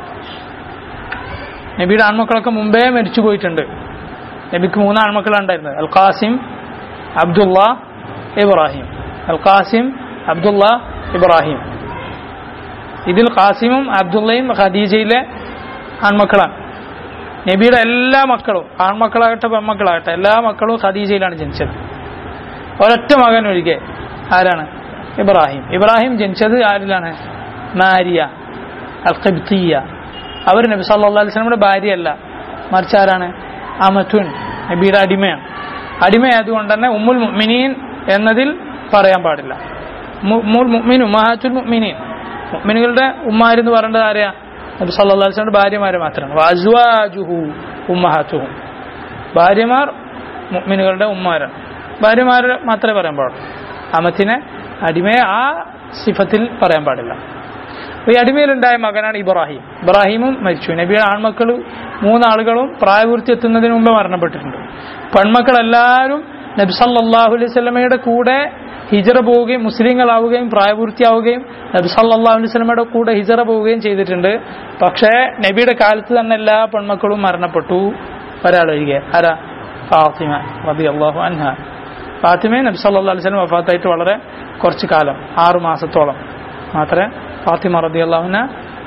നബിയുടെ ആൺമക്കളൊക്കെ മുമ്പേ മരിച്ചു പോയിട്ടുണ്ട് നബിക്ക് മൂന്ന് ആൺമക്കളാണ് ഉണ്ടായിരുന്നത് al Qasim Abdullah Ibrahim al Qasim Abdullah Ibrahim ഇതിൽ ഖാസിമും അബ്ദുള്ളയും ഖദീജയിലെ ആൺമക്കളാണ് നബിയുടെ എല്ലാ മക്കളും ആൺമക്കളാകട്ടെ പെൺമക്കളാകട്ടെ എല്ലാ മക്കളും ഖദീജയിലാണ് ജനിച്ചത് ഒരൊറ്റ മകൻ ഒഴികെ ആരാണ് ഇബ്രാഹിം ഇബ്രാഹിം ജനിച്ചത് ആരിലാണ് മാരിയ അൽ ഖിബ്തിയ അവർ നബി സല്ലല്ലാഹു അലൈഹി വസല്ലമയുടെ ഭാര്യയല്ല മറിച്ച് ആരാണ് അമത്തുൻ നബിയുടെ അടിമയാണ് അടിമയായതുകൊണ്ട് തന്നെ ഉമ്മുൽ മുഅ്മിനീൻ എന്നതിൽ പറയാൻ പാടില്ല മു- ഉമ്മുൽ മുഅ്മിൻ ഉമ്മഹാത്തുൽ മുഅ്മിനീൻ മുഅ്മിനുകളുടെ ഉമ്മാരെന്ന് പറയേണ്ടത് ആരെയാ നബി സല്ലല്ലാഹു അലൈഹി വസല്ലമയുടെ ഭാര്യമാരെ മാത്രമാണ് വഅസ്വാജുഹു ഉമ്മഹാത്തുഹും ഭാര്യമാർ മുഅ്മിനുകളുടെ ഉമ്മാരാണ് ഭാര്യമാരെ മാത്രമേ പറയാൻ പാടുള്ളൂ അമത്തിനെ അടിമയെ ആ സിഫത്തിൽ പറയാൻ പാടില്ല അപ്പൊ ഈ അടിമയിലുണ്ടായ മകനാണ് ഇബ്രാഹിം ഇബ്രാഹിമും മരിച്ചു നബിയുടെ ആൺമക്കൾ മൂന്നാളുകളും പ്രായപൂർത്തി എത്തുന്നതിന് മുമ്പ് മരണപ്പെട്ടിട്ടുണ്ട് പെൺമക്കളെല്ലാവരും നബി സല്ലല്ലാഹു അലൈഹി സ്വലമയുടെ കൂടെ ഹിജറ പോവുകയും മുസ്ലിങ്ങളാവുകയും പ്രായപൂർത്തിയാവുകയും നബി സല്ലല്ലാഹു അലൈഹി സ്വലമയുടെ കൂടെ ഹിജറ പോവുകയും ചെയ്തിട്ടുണ്ട് പക്ഷേ നബിയുടെ കാലത്ത് തന്നെ എല്ലാ പെൺമക്കളും മരണപ്പെട്ടു ഒരാളൊഴികെ ആരാ ഫാത്തിമ റബി അള്ളാഹു അൻഹ ഫാത്തിമയെ നബി സല്ലല്ലാഹു അലൈഹി വസല്ലം വഫാത്തായിട്ട് വളരെ കുറച്ച് കാലം ആറു മാസത്തോളം മാത്രമേ ഫാത്തിമ റതി അള്ളാഹുന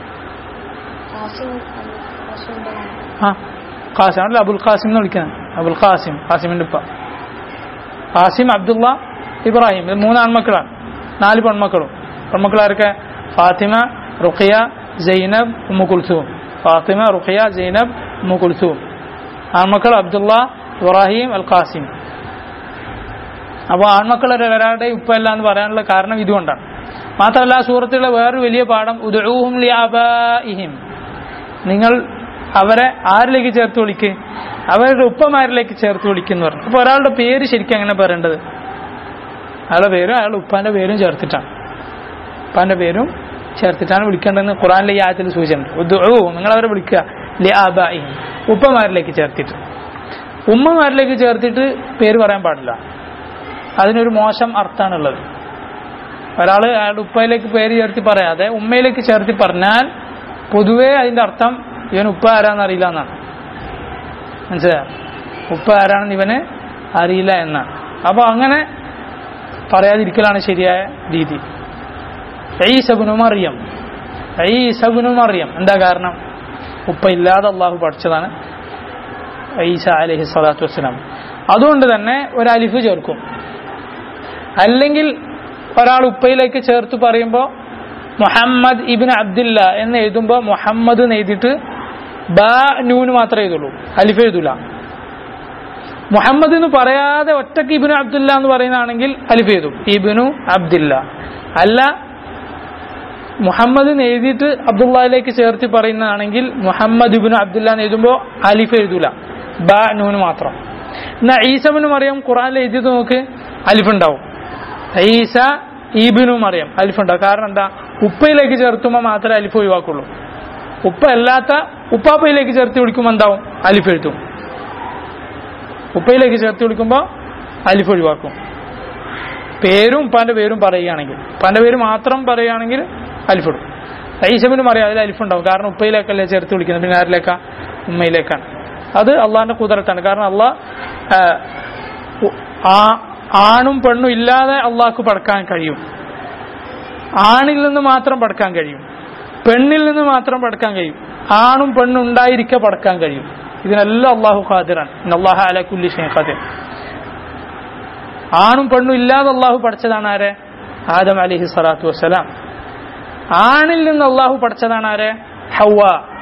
കാശിം കാശിൻ്റെ ആ ഖാസിം അല്ല അബുൽ ഖാസിം എന്ന് വിളിക്കുന്നത് അബുൽ ഖാസിം ഖാസിമിന്റെ ഉപ്പ ഖാസിം അബ്ദുള്ള ഇബ്രാഹിം ഇത് മൂന്ന് ആൺമക്കളാണ് നാല് പെൺമക്കളും പെൺമക്കളാരൊക്കെ Fatima Ruqayya Zainab Umm Kulthum Fatima Ruqayya Zainab Umm Kulthum ആൺമക്കൾ അബ്ദുള്ള ഇബ്രാഹിം അൽ ഖാസിം അപ്പോൾ ആൺമക്കൾ ഒരാളുടെ ഉപ്പ അല്ല എന്ന് പറയാനുള്ള കാരണം ഇതുകൊണ്ടാണ് മാത്രമല്ല ആ സൂറത്തിലുള്ള വേറൊരു വലിയ പാഠം ഉദൂഹും ലിയാബാഇഹിം നിങ്ങൾ അവരെ ആരിലേക്ക് ചേർത്ത് വിളിക്ക് അവരുടെ ഉപ്പമാരിലേക്ക് ചേർത്ത് വിളിക്കുന്നു പറഞ്ഞു അപ്പോൾ ഒരാളുടെ പേര് ശരിക്കും അങ്ങനെ പറയേണ്ടത് അയാളുടെ പേരും അയാളുടെ ഉപ്പാന്റെ പേരും ചേർത്തിട്ടാണ് ഉപ്പാന്റെ പേരും ചേർത്തിട്ടാണ് വിളിക്കേണ്ടതെന്ന് ഖുറാനിലെ ഈ ആയത്തിൽ സൂചനയുണ്ട് ഉദ്ഉ നിങ്ങൾ അവരെ വിളിക്കുക ലിയാബാഇഹിം ഉപ്പമാരിലേക്ക് ചേർത്തിട്ട് ഉമ്മമാരിലേക്ക് ചേർത്തിട്ട് പേര് പറയാൻ പാടില്ല അതിനൊരു മോശം അർത്ഥമാണുള്ളത് ഒരാൾ അയാളുടെ ഉപ്പയിലേക്ക് പേര് ചേർത്തി പറയാതെ ഉമ്മയിലേക്ക് ചേർത്തി പറഞ്ഞാൽ പൊതുവേ അതിന്റെ അർത്ഥം ഇവൻ ഉപ്പ ആരാന്ന് അറിയില്ല എന്നാണ് മനസ്സിലായോ ഉപ്പ ആരാണെന്ന് ഇവന് അറിയില്ല എന്നാണ് അപ്പോൾ അങ്ങനെ പറയാതിരിക്കലാണ് ശരിയായ രീതി ഐസബുനു മറിയം ഐസബുനു മറിയം എന്താ കാരണം ഉപ്പ ഇല്ലാതെ അള്ളാഹു പഠിച്ചതാണ് ഈസ അലഹി സ്വലാത്തു വസ്സലാം അതുകൊണ്ട് തന്നെ ഒരു അലിഫ് ചേർക്കും അല്ലെങ്കിൽ ഒരാൾ ഉപ്പയിലേക്ക് ചേർത്ത് പറയുമ്പോൾ മുഹമ്മദ് ഇബിൻ അബ്ദില്ല എന്ന് എഴുതുമ്പോൾ മുഹമ്മദ് എന്ന് എഴുതിയിട്ട് ബ നൂന് മാത്രമേ എഴുതുള്ളൂ അലിഫ് എഴുതൂല മുഹമ്മദ് എന്ന് പറയാതെ ഒറ്റക്ക് ഇബിനു അബ്ദുല്ല എന്ന് പറയുന്നതാണെങ്കിൽ അലിഫ് എഴുതും ഇബിനു അബ്ദില്ല അല്ല മുഹമ്മദ് എന്ന് എഴുതിയിട്ട് അബ്ദുള്ളയിലേക്ക് ചേർത്ത് പറയുന്നതാണെങ്കിൽ മുഹമ്മദ് ഇബിനു അബ്ദുല്ല എന്ന് എഴുതുമ്പോൾ അലിഫ് എഴുതൂല ബ നൂന് മാത്രം എന്നാ ഈസബിന് മറിയം ഖുറാനിൽ എഴുതിയത് നോക്ക് അലിഫ് ഉണ്ടാവും ഈസ ഈബിനു മറിയം അലിഫ് ഉണ്ടാവും കാരണം എന്താ ഉപ്പയിലേക്ക് ചേർത്തുമ്പോൾ മാത്രമേ അലിഫ് ഒഴിവാക്കുള്ളൂ ഉപ്പ അല്ലാത്ത ഉപ്പാപ്പയിലേക്ക് ചേർത്ത് വിളിക്കുമ്പോൾ എന്താവും അലിഫ് എഴുത്തും ഉപ്പയിലേക്ക് ചേർത്ത് വിളിക്കുമ്പോൾ അലിഫ് ഒഴിവാക്കും പേരും ഉപ്പാന്റെ പേരും പറയുകയാണെങ്കിൽ ഉപ്പാന്റെ പേര് മാത്രം പറയുകയാണെങ്കിൽ അലിഫിടും ഐസബിനും അറിയാം അതിൽ അലിഫുണ്ടാവും കാരണം ഉപ്പയിലേക്കല്ലേ ചേർത്ത് വിളിക്കുന്നത് പിന്നെ ആരിലേക്കാ ഉമ്മയിലേക്കാണ് അത് അള്ളാഹിന്റെ കുതിരത്താണ് കാരണം അള്ളാഹ് ആണും പെണ്ണും ഇല്ലാതെ അള്ളാഹ്ക്ക് പടക്കാൻ കഴിയും ആണിൽ നിന്ന് മാത്രം പടക്കാൻ കഴിയും പെണ്ണിൽ നിന്ന് മാത്രം പടക്കാൻ കഴിയും ആണും പെണ്ണും ഉണ്ടായിരിക്കെ പടക്കാൻ കഴിയും ഇതിനെല്ലാം അള്ളാഹു ഖാദിറാണ് അള്ളാഹു അല കുല്ലി ഷെയ്ഖ് ഖാദിർ ആണും പെണ്ണും ഇല്ലാതെ അള്ളാഹു പഠിച്ചതാണ് ആരെ ആദം അലഹി സ്വലാത്തു വസ്സലാം ആണിൽ നിന്ന് അള്ളാഹു പഠിച്ചതാണ് ആരെ ഹവ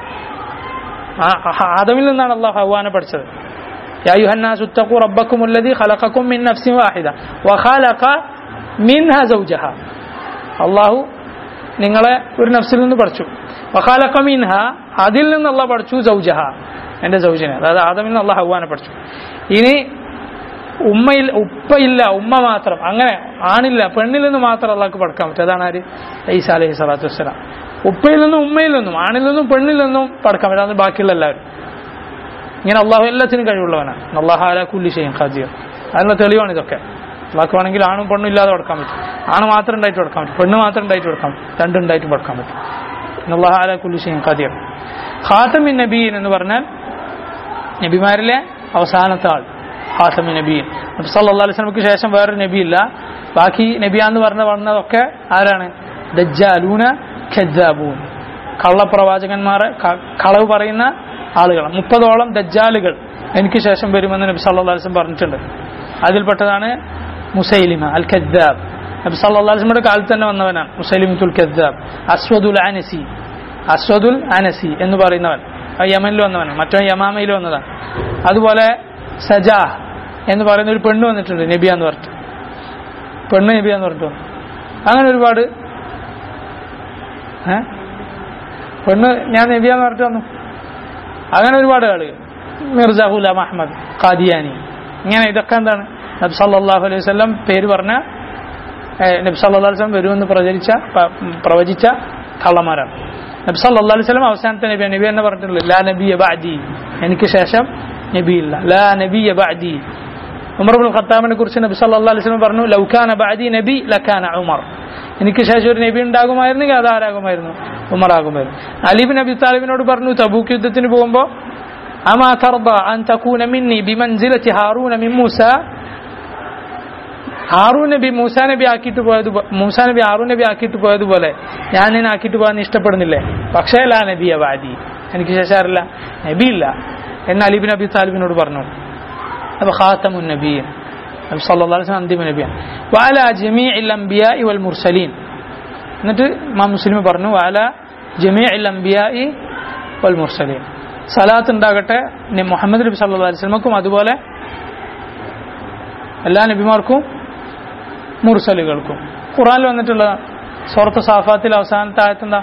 ആദമിൽ നിന്നാണ് അള്ളാഹു ഹവാനെ പഠിച്ചത് يا أيها الناس اتقوا ربكم الذي خلقكم من نفس واحدة وخلق منها زوجها അള്ളാഹു നിങ്ങളെ ഒരു നഫ്സിൽ നിന്ന് പഠിച്ചു വഖാലഖ മിൻഹ അതിൽ നിന്ന് അള്ളാഹ് പഠിച്ചു സൗജഹ എന്റെ സൗജനെ അതായത് ആദമിൽ നിന്ന് അള്ളാഹ് ഹവാനെ പഠിച്ചു ഇനി ഉമ്മയിൽ ഉപ്പയില്ല ഉമ്മ മാത്രം അങ്ങനെ ആണില്ല പെണ്ണിൽ നിന്ന് മാത്രം അള്ളാഹ്ക്ക് പഠിക്കാൻ പറ്റും അതാണ് ആര് ഈസ അലഹി സ്വലാത്തു വസ്സലാം ഉപ്പയിൽ നിന്നും ഉമ്മയിൽ നിന്നും ആണിൽ നിന്നും പെണ്ണിൽ നിന്നും പഠിക്കാൻ പറ്റും അത് ബാക്കിയുള്ള എല്ലാവരും ഇങ്ങനെ അള്ളാഹു എല്ലാത്തിനും കഴിവുള്ളവനാണ് അള്ളാഹു അല കുല്ലി ഷെയ്ൻ ഖാജിർ അതിനുള്ള തെളിവാണ് ഇതൊക്കെ അള്ളാഹ് വേണമെങ്കിൽ ആണും പെണ്ണും ഇല്ലാതെ കൊടുക്കാൻ പറ്റും ആണ് മാത്രം ഉണ്ടായിട്ട് കൊടുക്കാൻ പറ്റും പെണ്ണ് മാത്രം ഉണ്ടായിട്ട് കൊടുക്കാൻ പറ്റും രണ്ടുണ്ടായിട്ട് കൊടുക്കാൻ പറ്റും അള്ളാഹു അല കുല്ലി ഷെയ്ൻ ഖാദിർ ഖാത്തമിൻ നബീൻ എന്ന് പറഞ്ഞാൽ നബിമാരിലെ അവസാനത്തെ ആൾ ഖാത്തമിൻ നബീൻ നബി സല്ലല്ലാഹു അലൈഹി വസല്ലമക്ക് ശേഷം വേറൊരു നബിയില്ല ബാക്കി നബിയാന്ന് പറഞ്ഞ വന്നതൊക്കെ ആരാണ് ദജ്ജാലൂന ഖദ്ദാബൂൻ കള്ളപ്രവാചകന്മാർ കളവ് പറയുന്ന ആളുകൾ മുപ്പതോളം ദജ്ജാലുകൾ എനിക്ക് ശേഷം വരുമെന്ന് നബി സല്ലല്ലാഹു അലൈഹി വസല്ലം പറഞ്ഞിട്ടുണ്ട് അതിൽപ്പെട്ടതാണ് മുസൈലിമ അൽ ഖദ്ദാബ് നബി സല്ലല്ലാഹു അലൈഹി വസല്ലമയുടെ കാലത്ത് തന്നെ വന്നവനാണ് മുസൈലിമത്തുൽ ഖദ്ദാബ് അസ്വദുൽ അനസി അസ്വദുൽ അനസി എന്ന് പറയുന്നവൻ യമനിൽ വന്നവനാണ് മറ്റോ യമാമയിൽ വന്നതാണ് അതുപോലെ സജാഹ് എന്ന് പറയുന്ന ഒരു പെണ്ണ് വന്നിട്ടുണ്ട് നബിയ എന്ന് പറഞ്ഞിട്ട് പെണ്ണ് നബിയ എന്ന് പറഞ്ഞിട്ട് വന്നു അങ്ങനെ ഒരുപാട് ഏ പെണ്ണ് ഞാൻ നബിയ എന്ന് പറഞ്ഞിട്ട് വന്നു അങ്ങനെ ഒരുപാട് ആളുകൾ മിർജ ഗുലാം അഹമ്മദ് ഖാദിയാനി ഇങ്ങനെ ഇതൊക്കെ എന്താണ് നബി സല്ലല്ലാഹു അലൈഹി വസല്ലം പേര് പറഞ്ഞ നബി സല്ലല്ലാഹു അലൈഹി വസല്ലം വരുമെന്ന് പ്രചരിച്ച പ്രവചിച്ച കള്ളന്മാരാണ് നബി സല്ലല്ലാഹു അലൈഹി വസല്ലം അവസാനത്തെ നബി നബി എന്ന് പറഞ്ഞിട്ടുള്ളൂ ലാ നബിയ ബഅദി എനിക്ക് ശേഷം നബിയില്ല ലാ നബിയ ബഅദി ഉമർ ബിൻ ഖത്താബിനെ കുറിച്ച് നബി സല്ലല്ലാഹു അലൈഹി വസല്ലം പറഞ്ഞു ലൗകാന ബഅദി നബി ലകാന ഉമർ എനിക്ക് ശേഷം ഒരു നബി ഉണ്ടാകുമായിരുന്നെങ്കിൽ അത് ആരാകുമായിരുന്നു ഉമർ ആകുമായിരുന്നു അലിബിൻ നബി താലിബിനോട് പറഞ്ഞു തബൂക്ക് യുദ്ധത്തിന് പോകുമ്പോൾ أما ترضى أن تكون مني بمنزلة هارون من موسى ഹാറൂ നബി മൂസാ നബി ആക്കിയിട്ട് പോയത് പോ- മൂസാ നബി ഹാറൂ നബി ആക്കിയിട്ട് പോയതുപോലെ ഞാൻ നിന്നെ ആക്കിയിട്ട് പോകാൻ ഇഷ്ടപ്പെടുന്നില്ലേ പക്ഷേ ലാ നബി അവാദി എനിക്ക് ശേഷം അറിയില്ല നബി ഇല്ല എന്ന് അലിബിൻ അബി താലിബിനോട് പറഞ്ഞു അപ്പൊ ഖാത്തമുൻ നബിയൻ നബി സല്ലല്ലാഹു അലൈഹി വസല്ലം അന്തിമ നബിയാണ് വഅല ജമീഇൽ അംബിയാഇ വൽ മുർസലീൻ എന്നിട്ട് ഇമാം മുസ്ലിം പറഞ്ഞു വഅല ജമീഇൽ അംബിയാഇ വൽ മുർസലീൻ സലാത്ത് ഉണ്ടാകട്ടെ നി- മുഹമ്മദ് നബി സല്ലല്ലാഹു അലൈഹി വസല്ലമക്കും അതുപോലെ എല്ലാ നബിമാർക്കും മുർസലുകൾക്കും ഖുറാനിൽ വന്നിട്ടുള്ള സൂറത്ത് സാഫാത്തിൽ അവസാനത്തെ ആയത്തെന്താ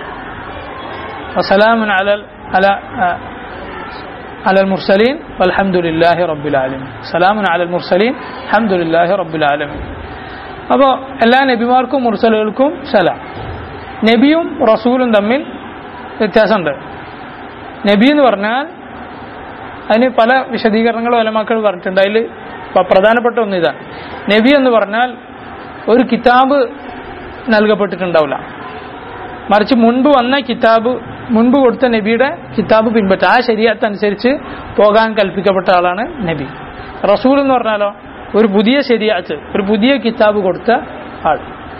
വസലാമുൻ അലൽ അല ആ, على المرسلين والحمد لله رب العالمين سلام على المرسلين الحمد لله رب العالمين അപ്പോൾ എല്ലാ നബിമാർക്കും മുർസലുകൾക്കും സലാം നബിയും റസൂലും തമ്മിൽ വ്യത്യാസമുണ്ട് നബി എന്ന് പറഞ്ഞാൽ അതിന് പല വിശദീകരണങ്ങളും ഒലമാക്കൾ പറഞ്ഞിട്ടുണ്ട് അതിൽ പ്രധാനപ്പെട്ട ഒന്ന് ഇതാണ് നബി എന്ന് പറഞ്ഞാൽ ഒരു കിതാബ് നൽകപ്പെട്ടിട്ടുണ്ടാവില്ല മറിച്ച് മുൻപ് വന്ന കിതാബ് മുൻപ് കൊടുത്ത നബിയുടെ കിതാബ് പിൻപറ്റുക ആ ശരീരത്ത് അനുസരിച്ച് പോകാൻ കൽപ്പിക്കപ്പെട്ട ആളാണ് നബി റസൂൽ എന്ന് പറഞ്ഞാലോ ഒരു പുതിയ ശരിയാത്ത് ഒരു പുതിയ കിതാബ് കൊടുത്ത ആൾ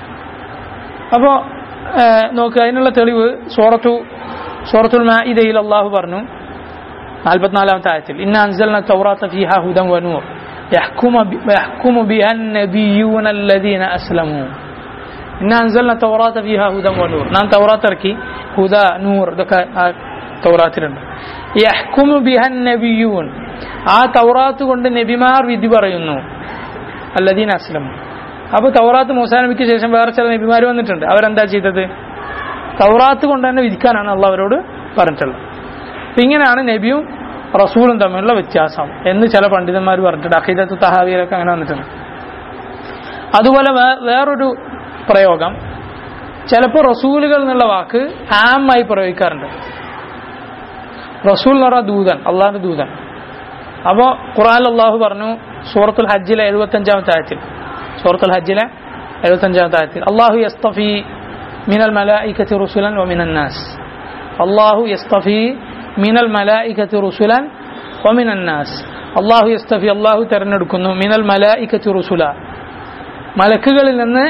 അപ്പോൾ നോക്കുക അതിനുള്ള തെളിവ് സൂറത്തു സൂറത്തുൽ മാഇദയിൽ അള്ളാഹു പറഞ്ഞു നാൽപ്പത്തിനാലാമത്തെ ആയത്തിൽ ഇന്ന അൻസൽന തൗറാത്ത ഫീഹ ഹുദം വനൂർ يحكم ب- يحكم بها النبيون الذين أسلموا ഇന്ന അൻസൽന തൗറാത്ത ഫീഹ ഹുദം വനൂർ നാം തൗറാത്ത് ഇറക്കി ഹുദ നൂർ ഇതൊക്കെ ആ തൗറാത്തിലുണ്ട് യഹ്കുമു ബിഹൻ നബിയൂൻ ആ തൗറാത്ത് കൊണ്ട് നബിമാർ വിധി പറയുന്നു അല്ലദീൻ അസ്ലം അപ്പൊ തൗറാത്ത് മൂസാ നബിക്ക് ശേഷം വേറെ ചില നബിമാർ വന്നിട്ടുണ്ട് അവരെന്താ ചെയ്തത് തൗറാത്ത് കൊണ്ട് തന്നെ വിധിക്കാനാണ് അള്ള അവരോട് പറഞ്ഞിട്ടുള്ളത് അപ്പൊ ഇങ്ങനെയാണ് നബിയും റസൂലും തമ്മിലുള്ള വ്യത്യാസം എന്ന് ചില പണ്ഡിതന്മാർ പറഞ്ഞിട്ടുണ്ട് അഖീദത്ത് തഹാവിയിലൊക്കെ അങ്ങനെ വന്നിട്ടുണ്ട് അതുപോലെ വേ- വേറൊരു പ്രയോഗം ചിലപ്പോൾ റസൂലുകൾ എന്നുള്ള വാക്ക് ആമായി പ്രയോഗിക്കാറുണ്ട് റസൂൽ എന്ന് പറഞ്ഞാൽ ദൂതൻ അള്ളാഹിന്റെ ദൂതൻ അപ്പോൾ ഖുറാൻ അള്ളാഹു പറഞ്ഞു സൂറത്തുൽ ഹജ്ജിലെ എഴുപത്തഞ്ചാമത്തെ ആയത്തിൽ സൂറത്തുൽ ഹജ്ജിലെ എഴുപത്തഞ്ചാമത്തെ ആയത്തിൽ അള്ളാഹു യസ്തഫി മിനൽ മലായിക്കത്തി റുസുലൻ വമിനൻ നാസ് അള്ളാഹു യസ്തഫി മിനൽ മലായിക്കത്തി റുസുലൻ വമിനൻ നാസ് അള്ളാഹു യസ്തഫി അള്ളാഹു തെരഞ്ഞെടുക്കുന്നു മിനൽ മലായിക്കത്തി റുസുല മലക്കുകളിൽ നിന്ന്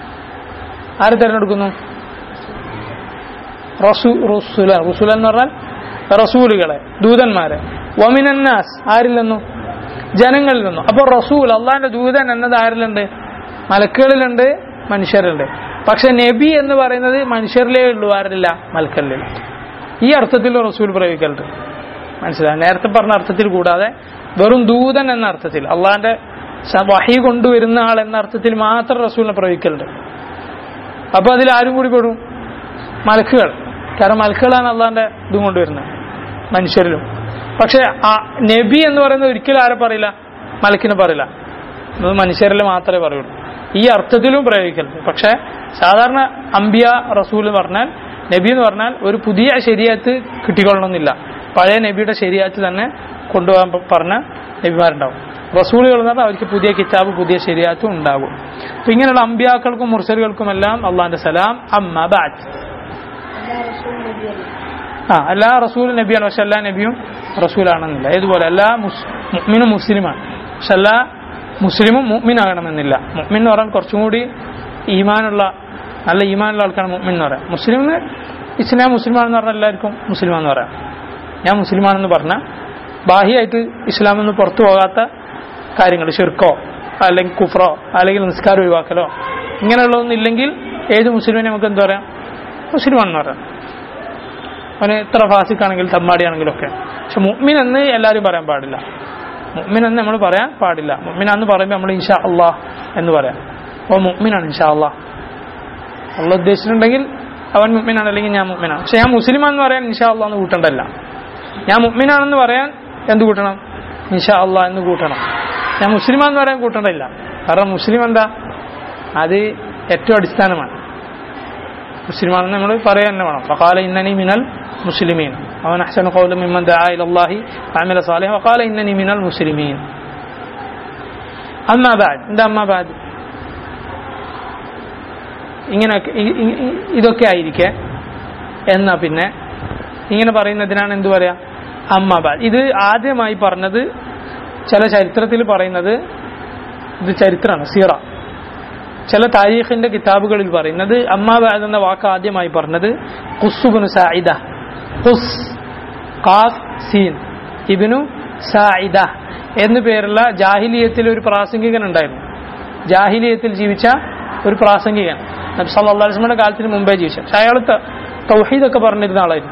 ആര് തെരഞ്ഞെടുക്കുന്നു റസൂ റുസുല റുസുല എന്ന് പറഞ്ഞാൽ റസൂലുകളെ ദൂതന്മാരെ വമിനന്നാസ് ആരിൽ നിന്നും ജനങ്ങളിൽ നിന്നും അപ്പോൾ റസൂൽ അള്ളാഹിന്റെ ദൂതൻ എന്നത് ആരിലുണ്ട് മലക്കുകളിലുണ്ട് മനുഷ്യരിലുണ്ട് പക്ഷെ നബി എന്ന് പറയുന്നത് മനുഷ്യരിലേ ഉള്ളൂ ആരില്ല മലക്കല്ലിൽ ഈ അർത്ഥത്തിൽ റസൂൽ പ്രയോഗിക്കലുണ്ട് മനസ്സിലായി നേരത്തെ പറഞ്ഞ അർത്ഥത്തിൽ കൂടാതെ വെറും ദൂതൻ എന്ന അർത്ഥത്തിൽ അള്ളാഹിന്റെ സ- വഹി കൊണ്ടുവരുന്ന ആൾ എന്ന അർത്ഥത്തിൽ മാത്രം റസൂലിനെ പ്രയോഗിക്കലുണ്ട് അപ്പൊ അതിൽ ആരും കൂടി പെടും മലക്കുകൾ കാരണം മലക്കുകളാണ് അള്ളാന്റെ ഇതും കൊണ്ടുവരുന്നത് മനുഷ്യരിലും പക്ഷെ ആ നബി എന്ന് പറയുന്നത് ഒരിക്കലും ആരെ പറയില്ല മലക്കിനെ പറയില്ല അത് മനുഷ്യരിൽ മാത്രമേ പറയുള്ളൂ ഈ അർത്ഥത്തിലും പ്രയോഗിക്കരുത് പക്ഷെ സാധാരണ അംബിയ റസൂൽ എന്ന് പറഞ്ഞാൽ നബി എന്ന് പറഞ്ഞാൽ ഒരു പുതിയ ശരിയത്ത് കിട്ടിക്കൊള്ളണമെന്നില്ല പഴയ നബിയുടെ ശരിയത്ത് തന്നെ കൊണ്ടുപോകാൻ പ- പറഞ്ഞ നബിമാരുണ്ടാവും റസൂലുകൾ എന്ന് പറഞ്ഞാൽ അവർക്ക് പുതിയ കിതാബ് പുതിയ ശരിയാത്തും ഉണ്ടാകും അപ്പൊ ഇങ്ങനെയുള്ള അമ്പിയാക്കൾക്കും മുർസലുകൾക്കും എല്ലാം അള്ളാന്റെ സലാം അമ്മ ബാറ്റ് എല്ലാ റസൂൽ നബിയല്ലേ ആ എല്ലാ റസൂൽ നബിയാണ് പക്ഷെ എല്ലാ നബിയും റസൂലാണെന്നില്ല ഏതുപോലെ എല്ലാ മുസ് മുഅ്മിനും മുസ്ലിമാണ് പക്ഷെ എല്ലാ മുസ്ലിമും മുഅ്മിനാകണമെന്നില്ല മുഅ്മിൻ എന്ന് പറയാൻ കുറച്ചും കൂടി ഈമാനുള്ള നല്ല ഈമാനുള്ള ആൾക്കാണ് മുഅ്മിൻ എന്ന് പറയാം മുസ്ലിം എന്ന് ഇസ്ലാം മുസ്ലിമാണെന്ന് പറഞ്ഞാൽ എല്ലാവർക്കും മുസ്ലിമാണെന്ന് പറയാം ഞാൻ മുസ്ലിമാണെന്ന് പറഞ്ഞാൽ ബാഹ്യമായിട്ട് ഇസ്ലാം നിന്ന് പുറത്തു പോകാത്ത കാര്യങ്ങൾ ഷിർക്കോ അല്ലെങ്കിൽ കുഫ്രോ അല്ലെങ്കിൽ നിസ്കാരം ഒഴിവാക്കലോ ഇങ്ങനെയുള്ളതൊന്നും ഇല്ലെങ്കിൽ ഏത് മുസ്ലിമിനെ നമുക്ക് എന്താ പറയാം മുസ്ലിമാണെന്ന് പറയാം അവന് എത്ര ഫാസിക്കാണെങ്കിൽ തമ്മാടിയാണെങ്കിലും ഒക്കെ പക്ഷെ മുഅ്മിൻ എന്ന് എല്ലാവരും പറയാൻ പാടില്ല മുഅ്മിൻ എന്ന് നമ്മൾ പറയാൻ പാടില്ല മുഅ്മിൻ എന്ന് പറയുമ്പോൾ നമ്മൾ ഇൻഷാ അള്ളാഹ് എന്ന് പറയാം ഓ മുഅ്മിനാണ് ഇൻഷാ അള്ളാഹ് അള്ള ഉദ്ദേശിച്ചിട്ടുണ്ടെങ്കിൽ അവൻ മുഅ്മിനാണ് അല്ലെങ്കിൽ ഞാൻ മുഅ്മിനാണ് പക്ഷെ ഞാൻ മുസ്ലിമാണെന്ന് പറയാൻ ഇൻഷാ അള്ളാഹ് എന്ന് കൂട്ടണ്ടല്ല ഞാൻ മുഅ്മിനാണെന്ന് പറയാൻ എന്ത് കൂട്ടണം ഇൻഷാ അള്ളാഹ് എന്ന് കൂട്ടണം ഞാൻ മുസ്ലിമാന്ന് പറയാൻ കൂട്ടണ്ടില്ല കാരണം മുസ്ലിം എന്താ അത് ഏറ്റവും അടിസ്ഥാനമാണ് മുസ്ലിമാണെന്ന് നമ്മൾ പറയാൻ തന്നെ വേണം വഖാല ഇന്നനി മിനൽ മുസ്ലിമീൻ അവൻ അഹ്സന ഖൗല മിമ്മൻ ദആ ഇലല്ലാഹി വഅമില സാലിഹ വഖാല ഇന്നനി മിനൽ മുസ്ലിമീൻ അമ്മാ ബഅദ് എന്താ അമ്മാ ബഅദ് ഇങ്ങനെ ഇതൊക്കെ ആയിരിക്കെ എന്നാ പിന്നെ ഇങ്ങനെ പറയുന്നതിനാണ് എന്ത് പറയാ അമ്മാ ബഅദ് ഇത് ആദ്യമായി പറഞ്ഞത് ചില ചരിത്രത്തിൽ പറയുന്നത് ഇത് ചരിത്രമാണ് സീറ ചില താരീഖിന്റെ കിതാബുകളിൽ പറയുന്നത് അമ്മാബാദ് എന്ന വാക്ക് ആദ്യമായി പറഞ്ഞത് ഖുസുബിനു സായിദ ഖുസ് ഖാഫ് സീൻ ഇബിനു സായിദ എന്നു പേരുള്ള ജാഹിലിയത്തിൽ ഒരു പ്രാസംഗികൻ ഉണ്ടായിരുന്നു ജാഹിലിയത്തിൽ ജീവിച്ച ഒരു പ്രാസംഗികൻ നബി സല്ലല്ലാഹു അലൈഹി വസല്ലമയുടെ കാലത്തിന് മുമ്പേ ജീവിച്ച പക്ഷെ അയാൾ ത- തൗഹീദൊക്കെ പറഞ്ഞിരുന്ന ആളായിരുന്നു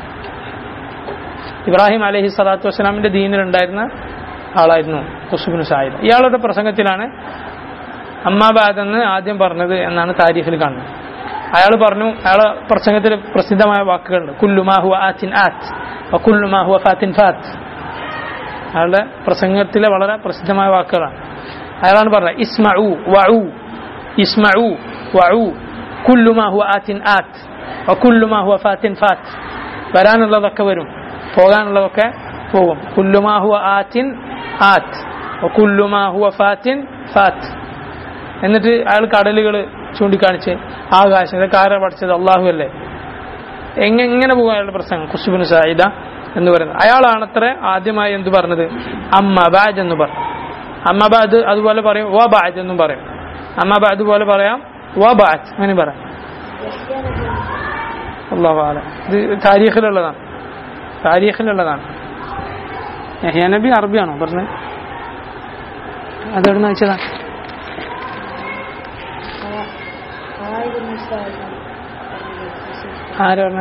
ഇബ്രാഹിം അലഹി സ്വലാത്തു വസ്സലാമിന്റെ ദീനിലുണ്ടായിരുന്ന ആളായിരുന്നു ഖുസുബിന് സായിദ ഇയാളുടെ പ്രസംഗത്തിലാണ് അമ്മാബാദ് എന്ന് ആദ്യം പറഞ്ഞത് എന്നാണ് താരീഖിൽ കാണുന്നത് അയാൾ പറഞ്ഞു അയാളെ പ്രസംഗത്തിൽ പ്രസിദ്ധമായ വാക്കുകളുണ്ട് കുല്ലുമാഹു ആത്തിൻ ആത്ത് കുല്ലുമാഹു ഫാത്തിൻ ഫാത്ത് അയാളുടെ പ്രസംഗത്തിലെ വളരെ പ്രസിദ്ധമായ വാക്കുകളാണ് അയാളാണ് പറഞ്ഞത് ഇസ്മഉ വഉ ഇസ്മഉ വഉ കുല്ലുമാഹു ആത്തിൻ ആത്ത് വകുല്ലുമാഹു ഫാത്തിൻ ഫാത്ത് വരാനുള്ളതൊക്കെ വരും പോകാനുള്ളതൊക്കെ പോകും കുല്ലുമാഹു ആത്തിൻ ആത്ത് വകുല്ലുമാഹു ഫാത്തിൻ ഫാത്ത് എന്നിട്ട് അയാൾ കടലുകൾ ചൂണ്ടിക്കാണിച്ച് ആകാശം ഇതൊക്കെ ആരാ പഠിച്ചത് അള്ളാഹു അല്ലേ എങ്ങനെ എങ്ങനെ പോകും അയാളുടെ പ്രസംഗം ഖുസുബിന് സായിദ എന്ന് പറയുന്നത് അയാളാണത്ര ആദ്യമായി എന്ത് പറഞ്ഞത് അമ്മബാജ് എന്ന് പറഞ്ഞു അമ്മബാദ് അതുപോലെ പറയും വബാജ് എന്നും പറയും അമ്മബാദ് പോലെ പറയാം വബാജ് അങ്ങനെ പറയാം അള്ളാഹു ആലം ഇത് താരീഖിലുള്ളതാണ് താരീഖിലുള്ളതാണ് യഹ്യ നബി അറബിയാണോ പറഞ്ഞത് അതെവിടെ നിന്ന് വെച്ചതാണ് ആയിരം മുസ്താദ് ആര് പറഞ്ഞ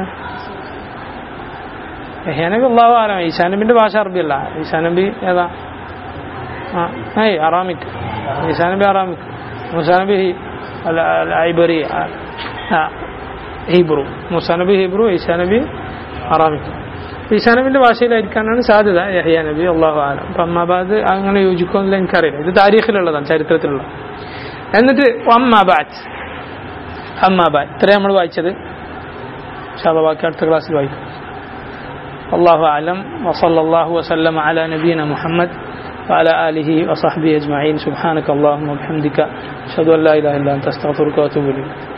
യഹ്യാനബി അള്ളാഹു ആലം ഈശാനബിന്റെ ഭാഷ അറബിയല്ല ഈശാനബി ഏതാ ആ ഏയ് അറാമിക് ഈശാനബി അറാമിക് മുസാനബി ഹി- അല്ല അല്ല, ഐബറി ആ, ആ, ഹീബ്രു മുസാനബി ഹീബ്രു ഈശാനബി അറാമിക് ഈശാനബിന്റെ ഭാഷയിലായിരിക്കാനാണ് സാധ്യത യഹ്യ നബി അള്ളാഹു ആലം അപ്പം അമ്മാബാദ് അങ്ങനെ യോജിക്കുമെന്നില്ല എനിക്കറിയില്ല ഇത് താരീഖിലുള്ളതാണ് ചരിത്രത്തിലുള്ള എന്നിട്ട് അമ്മാബാദ് അമ്മാബാദ് ഇത്രയും നമ്മൾ വായിച്ചത് ഇൻഷാല്ലാ ബാക്കി അടുത്ത ക്ലാസ്സിൽ വായിക്കും والله أعلم وصلى الله وسلم على نبينا محمد وعلى آله وصحبه أجمعين سبحانك اللهم وبحمدك أشهد أن لا إله إلا أنت أستغفرك وأتوب إليك